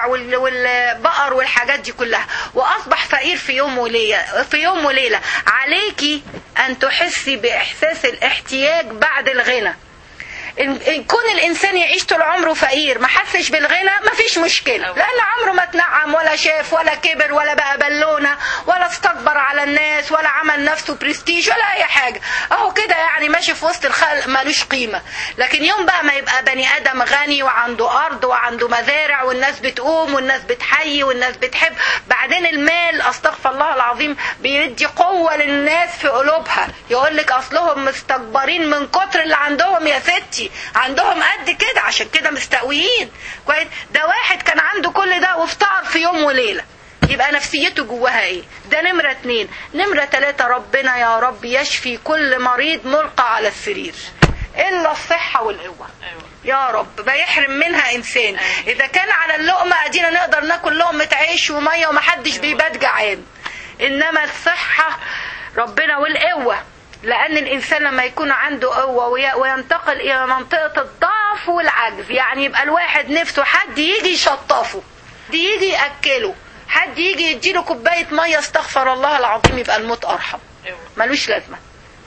والبقر والحاجات دي كلها واصبح فقير في يوم وليله في يوم وليله عليكي ان تحسي باحساس الاحتياج بعد الغنى ان كون الانسان يعيش طول عمره فقير ما حسش بالغنى ما فيش مشكله لان عمره ما اتنعم ولا شاف ولا كبر ولا بقى بالونه ولا استكبر على الناس ولا عمل نفسه برستيج ولا اي حاجه اهو كده يعني ماشي في وسط الخلق ملوش قيمه لكن يوم بقى ما يبقى بني ادم غني وعنده ارض وعنده مزارع والناس بتقوم والناس بتحيي والناس بتحب بعدين المال استغفر الله العظيم بيدي قوه للناس في قلوبها يقول لك اصلهم مستكبرين من كتر اللي عندهم يا ستي عندهم قد كده عشان كده مستقويين كويس ده واحد كان عنده كل ده وافتقر في يوم وليله يبقى نفسيته جواها ايه ده نمرة اتنين نمرة تلاتة ربنا يا رب يشفي كل مريض ملقى على السرير الا الصحة والقوة يا رب ما يحرم منها انسان اذا كان على اللقمة ادينا نقدر ناكل لقمة عيش ومية ومحدش بيبات جعان انما الصحة ربنا والقوة لأن الإنسان لما يكون عنده قوة وينتقل إلى منطقة الضعف والعجز يعني يبقى الواحد نفسه حد يجي يشطفه دي يجي يأكله حد يجي يديله كوباية مية استغفر الله العظيم يبقى الموت أرحم ملوش لازمة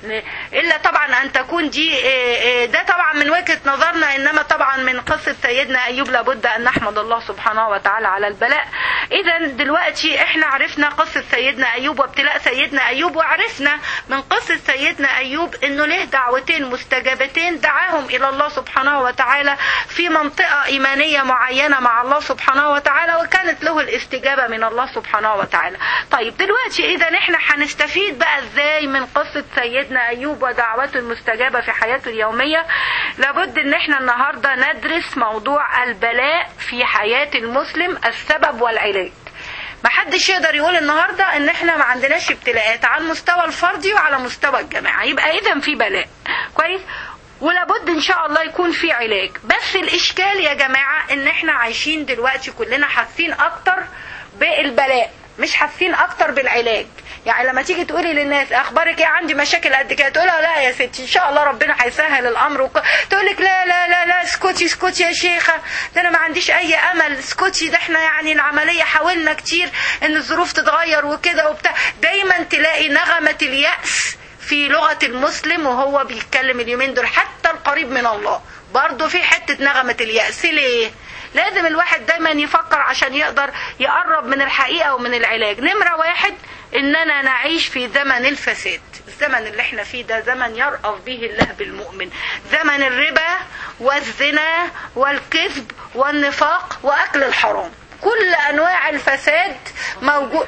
الا طبعا ان تكون دي آه، آه، ده طبعا من وجهه نظرنا انما طبعا من قصه سيدنا ايوب لابد ان نحمد الله سبحانه وتعالى على البلاء اذا دلوقتي احنا عرفنا قصه سيدنا ايوب وابتلاء سيدنا ايوب وعرفنا من قصه سيدنا ايوب انه له دعوتين مستجابتين دعاهم الى الله سبحانه وتعالى في منطقه ايمانيه معينه مع الله سبحانه وتعالى وكانت له الاستجابه من الله سبحانه وتعالى طيب دلوقتي اذا احنا هنستفيد بقى ازاي من قصه سيدنا ايوب ودعوته المستجابه في حياته اليوميه لابد ان احنا النهارده ندرس موضوع البلاء في حياه المسلم السبب والعلاج ما حدش يقدر يقول النهارده ان احنا ما عندناش ابتلاءات على المستوى الفردي وعلى مستوى الجماعه يبقى اذا في بلاء كويس ولابد ان شاء الله يكون في علاج بس الاشكال يا جماعه ان احنا عايشين دلوقتي كلنا حاسين اكتر بالبلاء مش حاسين اكتر بالعلاج يعني لما تيجي تقولي للناس اخبارك ايه عندي مشاكل قد كده تقولها لا يا ستي ان شاء الله ربنا هيسهل الامر وك... تقول لك لا لا لا لا اسكتي اسكتي يا شيخه ده انا ما عنديش اي امل اسكتي ده احنا يعني العمليه حاولنا كتير ان الظروف تتغير وكده وبتاع دايما تلاقي نغمه الياس في لغه المسلم وهو بيتكلم اليومين دول حتى القريب من الله برضه في حته نغمه الياس ليه لازم الواحد دايما يفكر عشان يقدر يقرب من الحقيقة ومن العلاج نمرة واحد اننا نعيش في زمن الفساد الزمن اللي احنا فيه ده زمن يرأف به الله بالمؤمن زمن الربا والزنا والكذب والنفاق واكل الحرام كل انواع الفساد موجود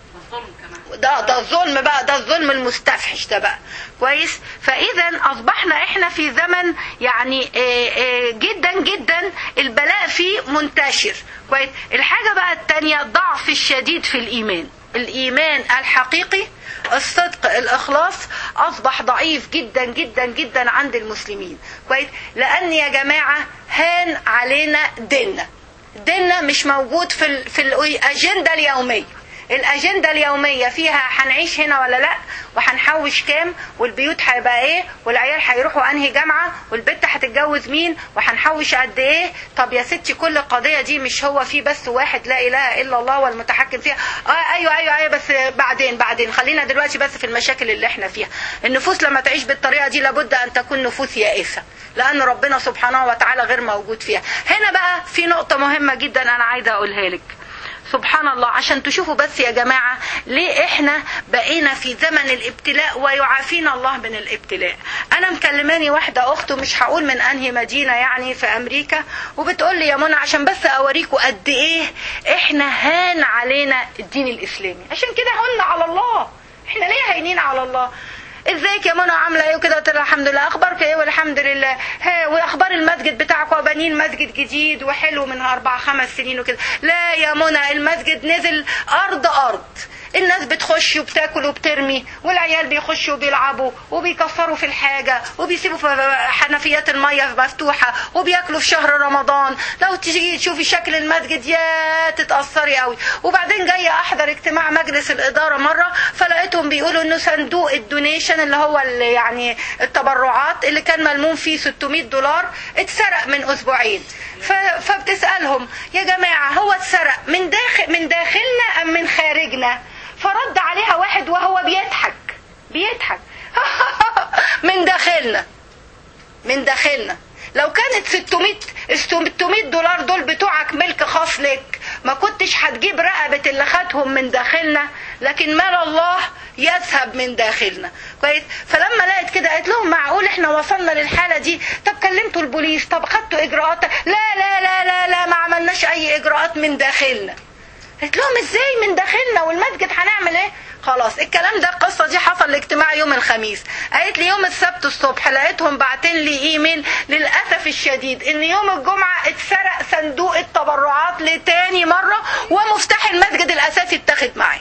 ده ده الظلم بقى ده الظلم المستفحش ده بقى كويس فاذا اصبحنا احنا في زمن يعني آه، آه، جدا جدا البلاء فيه منتشر كويس الحاجه بقى التانية ضعف الشديد في الايمان الايمان الحقيقي الصدق الاخلاص اصبح ضعيف جدا جدا جدا عند المسلمين كويس لان يا جماعه هان علينا ديننا ديننا مش موجود في ال في الاجنده اليوميه الاجنده اليوميه فيها هنعيش هنا ولا لا وهنحوش كام والبيوت هيبقى ايه والعيال هيروحوا انهي جامعه والبنت هتتجوز مين وهنحوش قد ايه طب يا ستي كل القضيه دي مش هو في بس واحد لا اله الا الله والمتحكم فيها اه ايوه ايوه ايوه بس بعدين بعدين خلينا دلوقتي بس في المشاكل اللي احنا فيها النفوس لما تعيش بالطريقه دي لابد ان تكون نفوس يائسه لان ربنا سبحانه وتعالى غير موجود فيها هنا بقى في نقطه مهمه جدا انا عايزه اقولها لك سبحان الله عشان تشوفوا بس يا جماعة ليه احنا بقينا في زمن الابتلاء ويعافينا الله من الابتلاء انا مكلماني واحدة اخت مش هقول من انهي مدينة يعني في امريكا وبتقول لي يا منى عشان بس اوريكم قد ايه احنا هان علينا الدين الاسلامي عشان كده هن على الله احنا ليه هاينين على الله ازيك يا منى عامله ايه وكده قلت لها الحمد لله اخبارك ايه والحمد لله ها واخبار المسجد بتاعكم وبانين مسجد جديد وحلو من اربع خمس سنين وكده لا يا منى المسجد نزل ارض ارض الناس بتخش وبتاكل وبترمي والعيال بيخشوا وبيلعبوا وبيكفروا في الحاجه وبيسيبوا في حنفيات الميه مفتوحه وبياكلوا في شهر رمضان لو تيجي تشوفي شكل المسجد يا تتاثري قوي وبعدين جايه احضر اجتماع مجلس الاداره مره فلقيتهم بيقولوا انه صندوق الدونيشن اللي هو اللي يعني التبرعات اللي كان ملموم فيه 600 دولار اتسرق من اسبوعين ف- فبتسالهم يا جماعه هو اتسرق من داخل من داخلنا ام من خارجنا فرد عليها واحد وهو بيضحك بيضحك من داخلنا من داخلنا لو كانت 600 ال 600 دولار دول بتوعك ملك خاص لك ما كنتش هتجيب رقبة اللي خدهم من داخلنا لكن مال الله يذهب من داخلنا كويس فلما لقيت كده قالت لهم معقول احنا وصلنا للحالة دي طب كلمتوا البوليس طب خدتوا اجراءات لا لا لا لا لا ما عملناش اي اجراءات من داخلنا قلت لهم ازاي من داخلنا والمسجد هنعمل ايه خلاص الكلام ده القصه دي حصل الاجتماع يوم الخميس قالت لي يوم السبت الصبح لقيتهم باعتين لي ايميل للاسف الشديد ان يوم الجمعه اتسرق صندوق التبرعات لتاني مره ومفتاح المسجد الاساسي اتاخد معاه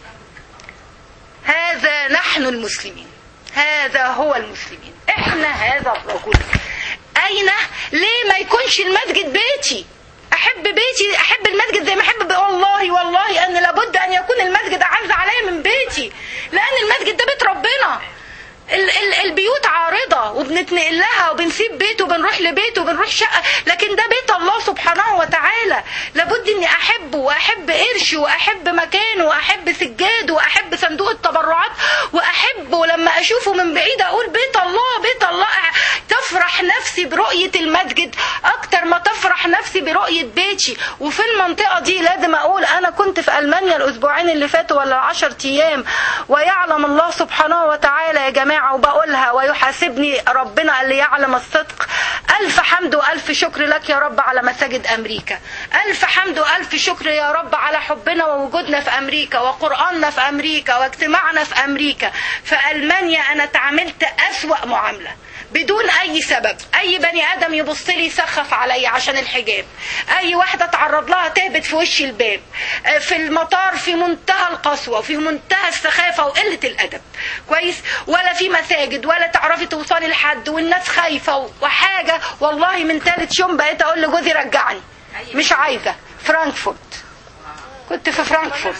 هذا نحن المسلمين هذا هو المسلمين احنا هذا الرجل اين ليه ما يكونش المسجد بيتي احب بيتي احب المسجد زي ما احب والله والله ان لابد ان يكون المسجد اعز عليا من بيتي لان المسجد ده بيت ربنا ال ال البيوت عارضة وبنتنقل لها وبنسيب بيت وبنروح لبيت وبنروح شقه لكن ده بيت الله سبحانه وتعالى لابد اني احبه واحب قرشه واحب مكانه واحب سجاده واحب صندوق التبرعات واحبه لما اشوفه من بعيد اقول بيت الله بيت الله تفرح نفسي برؤيه المسجد اكتر ما تفرح نفسي برؤيه بيتي وفي المنطقه دي لازم اقول انا كنت في المانيا الاسبوعين اللي فاتوا ولا العشر ايام ويعلم الله سبحانه وتعالى يا جماعه وبقولها ويحاسبني ربنا اللي يعلم الصدق الف حمد والف شكر لك يا رب على مساجد امريكا الف حمد والف شكر يا رب على حبنا ووجودنا في امريكا وقراننا في امريكا واجتماعنا في امريكا في المانيا انا اتعاملت اسوا معامله بدون اي سبب اي بني ادم يبص لي يسخف عليا عشان الحجاب اي واحده اتعرض لها تهبط في وش الباب في المطار في منتهى القسوه وفي منتهى السخافه وقله الادب كويس ولا في مساجد ولا تعرفي توصلي لحد والناس خايفه وحاجه والله من ثالث يوم بقيت اقول لجوزي رجعني مش عايزه فرانكفورت كنت في فرانكفورت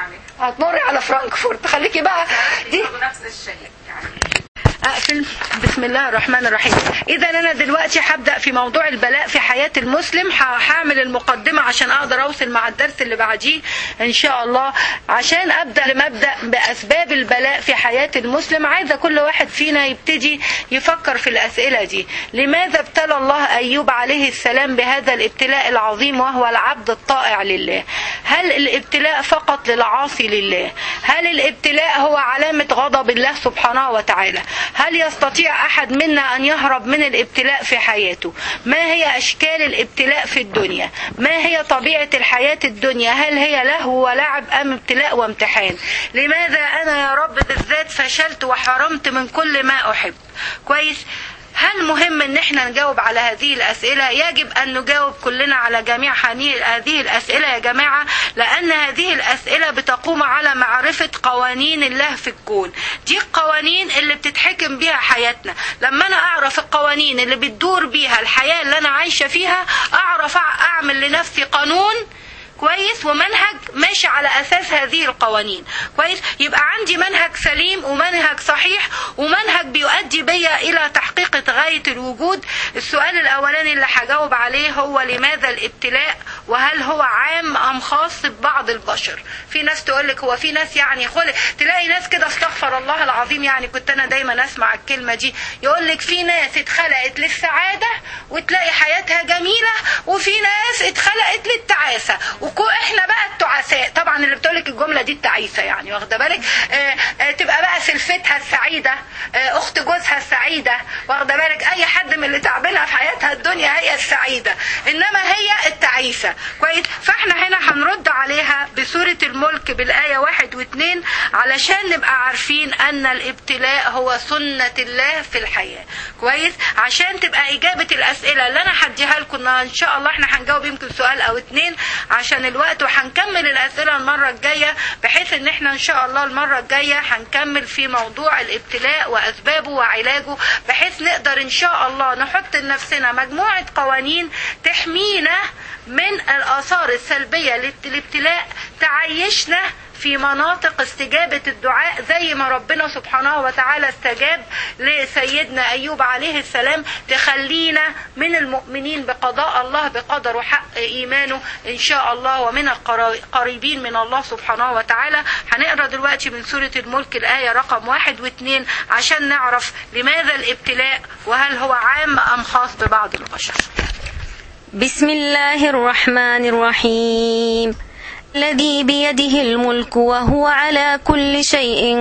هتمر على فرانكفورت خليكي بقى دي نفس الشيء يعني اقفل بسم الله الرحمن الرحيم اذا انا دلوقتي هبدا في موضوع البلاء في حياه المسلم هعمل المقدمه عشان اقدر اوصل مع الدرس اللي بعديه ان شاء الله عشان ابدا لمبدا باسباب البلاء في حياه المسلم عايزه كل واحد فينا يبتدي يفكر في الاسئله دي لماذا ابتلى الله ايوب عليه السلام بهذا الابتلاء العظيم وهو العبد الطائع لله هل الابتلاء فقط للعاصي لله هل الابتلاء هو علامه غضب الله سبحانه وتعالى هل يستطيع احد منا ان يهرب من الابتلاء في حياته ما هي اشكال الابتلاء في الدنيا ما هي طبيعه الحياه الدنيا هل هي لهو ولعب ام ابتلاء وامتحان لماذا انا يا رب بالذات فشلت وحرمت من كل ما احب كويس هل مهم ان احنا نجاوب على هذه الاسئله يجب ان نجاوب كلنا على جميع هذه الاسئله يا جماعه لان هذه الاسئله بتقوم على معرفه قوانين الله في الكون دي القوانين اللي بتتحكم بيها حياتنا لما انا اعرف القوانين اللي بتدور بيها الحياه اللي انا عايشه فيها اعرف اعمل لنفسي قانون كويس ومنهج ماشي على اساس هذه القوانين كويس يبقى عندي منهج سليم ومنهج صحيح ومنهج بيؤدي بيا الى تحقيق غايه الوجود السؤال الاولاني اللي هجاوب عليه هو لماذا الابتلاء وهل هو عام ام خاص ببعض البشر في ناس تقول لك هو في ناس يعني خلق تلاقي ناس كده استغفر الله العظيم يعني كنت انا دايما اسمع الكلمه دي يقول لك في ناس اتخلقت للسعاده وتلاقي حياتها جميله وفي ناس اتخلقت للتعاسه وكو احنا بقى التعساء طبعا اللي بتقولك الجمله دي التعيسه يعني واخده بالك آه آه تبقى بقى سلفتها السعيده آه اخت جوزها السعيده واخده بالك اي حد من اللي تعبانها في حياتها الدنيا هي السعيده انما هي التعيسه كويس فاحنا هنا هنرد عليها بسوره الملك بالايه واحد واثنين علشان نبقى عارفين ان الابتلاء هو سنه الله في الحياه كويس عشان تبقى اجابه الاسئله اللي انا هديها لكم ان شاء الله احنا هنجاوب يمكن سؤال او اتنين عشان الوقت وهنكمل الاسئله المره الجايه بحيث ان احنا ان شاء الله المره الجايه هنكمل في موضوع الابتلاء واسبابه وعلاجه بحيث نقدر ان شاء الله نحط لنفسنا مجموعه قوانين تحمينا من الاثار السلبيه للابتلاء تعيشنا في مناطق استجابة الدعاء زي ما ربنا سبحانه وتعالى استجاب لسيدنا أيوب عليه السلام تخلينا من المؤمنين بقضاء الله بقدر وحق إيمانه إن شاء الله ومن القريبين من الله سبحانه وتعالى هنقرأ دلوقتي من سورة الملك الآية رقم واحد واثنين عشان نعرف لماذا الابتلاء وهل هو عام أم خاص ببعض البشر بسم الله الرحمن الرحيم الذي بيده الملك وهو على كل شيء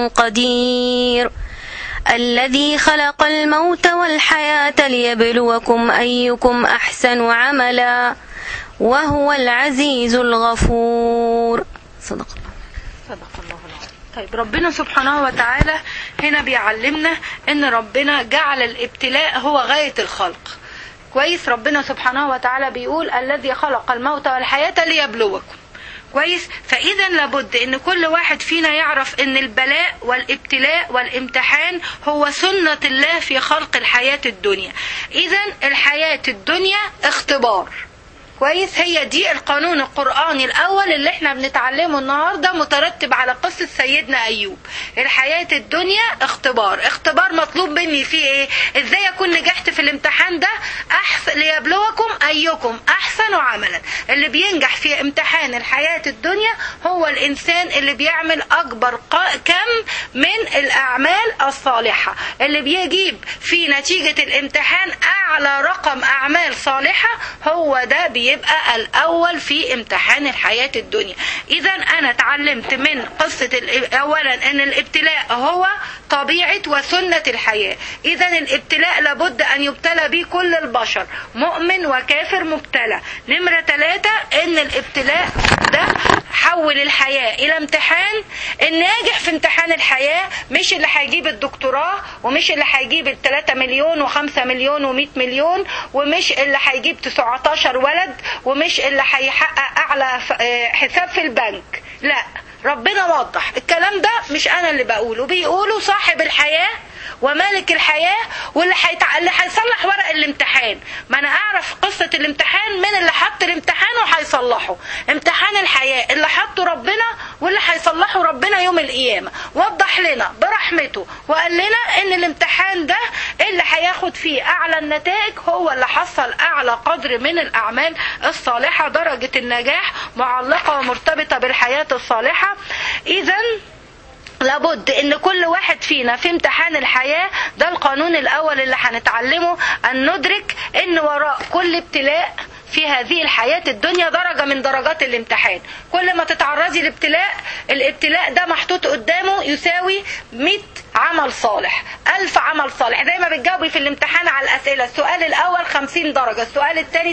قدير الذي خلق الموت والحياة ليبلوكم أيكم أحسن عملا وهو العزيز الغفور صدق الله صدق الله العظيم طيب ربنا سبحانه وتعالى هنا بيعلمنا ان ربنا جعل الابتلاء هو غاية الخلق كويس ربنا سبحانه وتعالى بيقول الذي خلق الموت والحياة ليبلوكم كويس فاذا لابد ان كل واحد فينا يعرف ان البلاء والابتلاء والامتحان هو سنة الله في خلق الحياة الدنيا اذا الحياة الدنيا اختبار كويس هي دي القانون القرآني الأول اللي احنا بنتعلمه النهاردة مترتب على قصة سيدنا أيوب الحياة الدنيا اختبار اختبار مطلوب مني فيه ايه ازاي اكون نجحت في الامتحان ده احسن ليبلوكم ايكم احسن عملا اللي بينجح في امتحان الحياة الدنيا هو الانسان اللي بيعمل اكبر قا- كم من الاعمال الصالحة اللي بيجيب في نتيجة الامتحان اعلى رقم اعمال صالحة هو ده بيبقى الاول في امتحان الحياة الدنيا اذا انا اتعلمت من قصة ال- اولا ان الابتلاء هو طبيعة وسنة الحياة اذا الابتلاء لابد ان يبتلى به كل البشر مؤمن وكافر مبتلى نمرة ثلاثة ان الابتلاء ده حول الحياة الى امتحان الناجح في امتحان الحياة مش اللي هيجيب الدكتوراه ومش اللي هيجيب ال 3 مليون و5 مليون و100 مليون ومش اللي هيجيب 19 ولد ومش اللي هيحقق اعلى ف- آه، حساب في البنك لا ربنا وضح الكلام ده مش انا اللي بقوله بيقوله صاحب الحياة ومالك الحياة واللي هيتع... اللي هيصلح ورق الامتحان ما انا اعرف قصة الامتحان من اللي حط الامتحان وهيصلحه امتحان الحياة اللي حطه ربنا واللي هيصلحه ربنا يوم القيامة وضح لنا برحمته وقال لنا ان الامتحان ده اللي هياخد فيه اعلى النتائج هو اللي حصل اعلى قدر من الاعمال الصالحة درجة النجاح معلقة ومرتبطة بالحياة الصالحة اذا لابد ان كل واحد فينا في امتحان الحياة ده القانون الاول اللي هنتعلمه ان ندرك ان وراء كل ابتلاء في هذه الحياة الدنيا درجة من درجات الامتحان كل ما تتعرضي لابتلاء الابتلاء ده محطوط قدامه يساوي 100 عمل صالح ألف عمل صالح زي ما بتجاوبي في الامتحان على الأسئلة السؤال الأول 50 درجة السؤال الثاني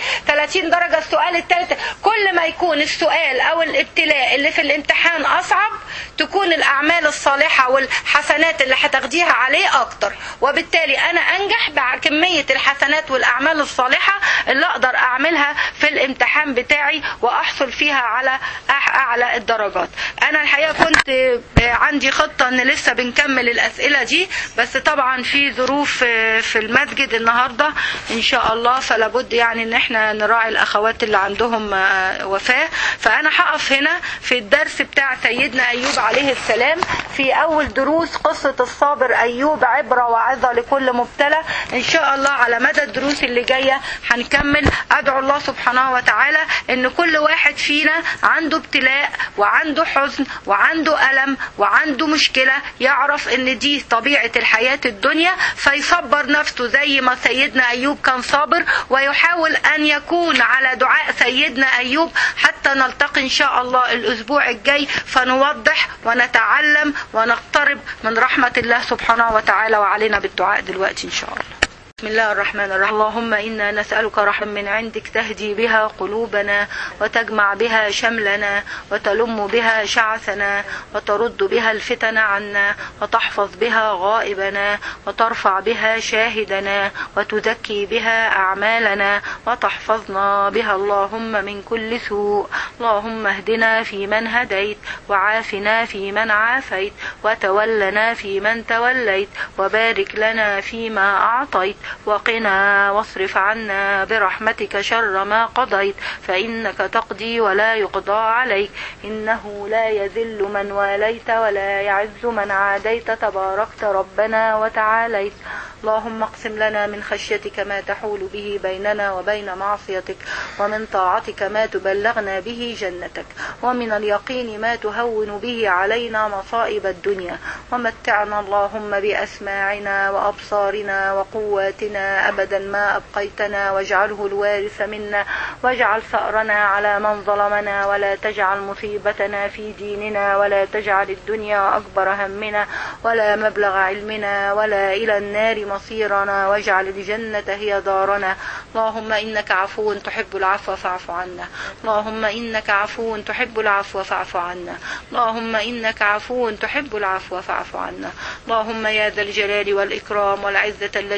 30 درجة السؤال الثالث كل ما يكون السؤال أو الابتلاء اللي في الامتحان أصعب تكون الأعمال الصالحة والحسنات اللي هتاخديها عليه أكتر وبالتالي أنا أنجح بكمية الحسنات والأعمال الصالحة اللي أقدر أعملها في الامتحان بتاعي وأحصل فيها على أح- أعلى الدرجات أنا الحقيقة كنت عندي خطة أن لسه بنكمل الأسئلة دي بس طبعا في ظروف في المسجد النهاردة إن شاء الله فلا بد يعني أن احنا نراعي الأخوات اللي عندهم وفاة فأنا هقف هنا في الدرس بتاع سيدنا أيوب عليه السلام في أول دروس قصة الصابر أيوب عبرة وعظة لكل مبتلى إن شاء الله على مدى الدروس اللي جاية هنكمل أدعو الله سبحانه وتعالى إن كل واحد فينا عنده ابتلاء وعنده حزن وعنده ألم وعنده مشكلة يعرف إن دي طبيعة الحياة الدنيا فيصبر نفسه زي ما سيدنا أيوب كان صابر ويحاول أن يكون على دعاء سيدنا أيوب حتى نلتقي إن شاء الله الأسبوع الجاي فنوضح ونتعلم ونقترب من رحمة الله سبحانه وتعالى وعلينا بالدعاء دلوقتي إن شاء الله بسم الله الرحمن الرحيم اللهم إنا نسألك رحمة من عندك تهدي بها قلوبنا وتجمع بها شملنا وتلم بها شعثنا وترد بها الفتن عنا وتحفظ بها غائبنا وترفع بها شاهدنا وتزكي بها أعمالنا وتحفظنا بها اللهم من كل سوء اللهم اهدنا فيمن هديت وعافنا فيمن عافيت وتولنا فيمن توليت وبارك لنا فيما أعطيت وقنا واصرف عنا برحمتك شر ما قضيت فإنك تقضي ولا يقضى عليك إنه لا يذل من واليت ولا يعز من عاديت تباركت ربنا وتعاليت اللهم اقسم لنا من خشيتك ما تحول به بيننا وبين معصيتك ومن طاعتك ما تبلغنا به جنتك ومن اليقين ما تهون به علينا مصائب الدنيا ومتعنا اللهم بأسماعنا وأبصارنا وقواتنا أبدا ما أبقيتنا واجعله الوارث منا واجعل ثأرنا على من ظلمنا ولا تجعل مصيبتنا في ديننا ولا تجعل الدنيا أكبر همنا ولا مبلغ علمنا ولا إلى النار مصيرنا واجعل الجنة هي دارنا اللهم إنك عفو تحب العفو فاعف عنا اللهم إنك عفو تحب العفو فاعف عنا اللهم إنك عفو تحب العفو فاعف عنا اللهم يا ذا الجلال والإكرام والعزة التي لا ترى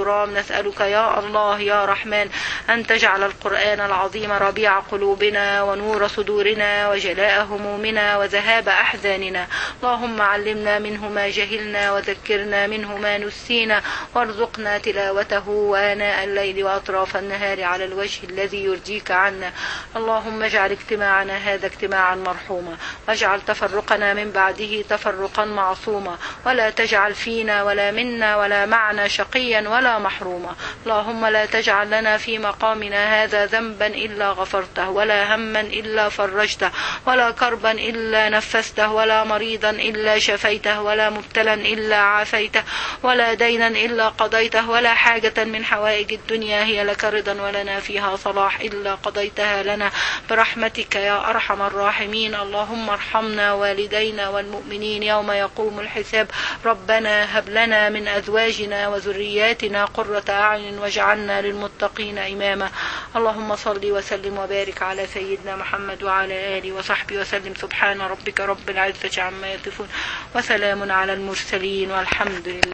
ترام نسألك يا الله يا رحمن أن تجعل القرآن العظيم ربيع قلوبنا ونور صدورنا وجلاء همومنا وذهاب أحزاننا اللهم علمنا منه ما جهلنا وذكرنا منه ما نسينا وارزقنا تلاوته وآناء الليل وأطراف النهار على الوجه الذي يرضيك عنا اللهم اجعل اجتماعنا هذا اجتماعا مرحوما واجعل تفرقنا من بعده تفرقا معصوما ولا تجعل فينا ولا منا ولا معنا شقيا ولا محروما اللهم لا تجعل لنا في مقامنا هذا ذنبا إلا غفرته ولا هما إلا فرجته ولا كربا إلا نفسته ولا مريضا إلا شفيته ولا مبتلا إلا عافيته ولا دينا إلا قضيته ولا حاجة من حوائج الدنيا هي لك رضا ولنا فيها صلاح إلا قضيتها لنا برحمتك يا أرحم الراحمين اللهم ارحمنا والدينا والمؤمنين يوم يقوم الحساب ربنا هب لنا من أزواجنا وذرياتنا قرة أعين واجعلنا للمتقين إماما اللهم صل وسلم وبارك على سيدنا محمد وعلى آله وصحبه وسلم سبحان ربك رب العزة عما يصفون وسلام على المرسلين والحمد لله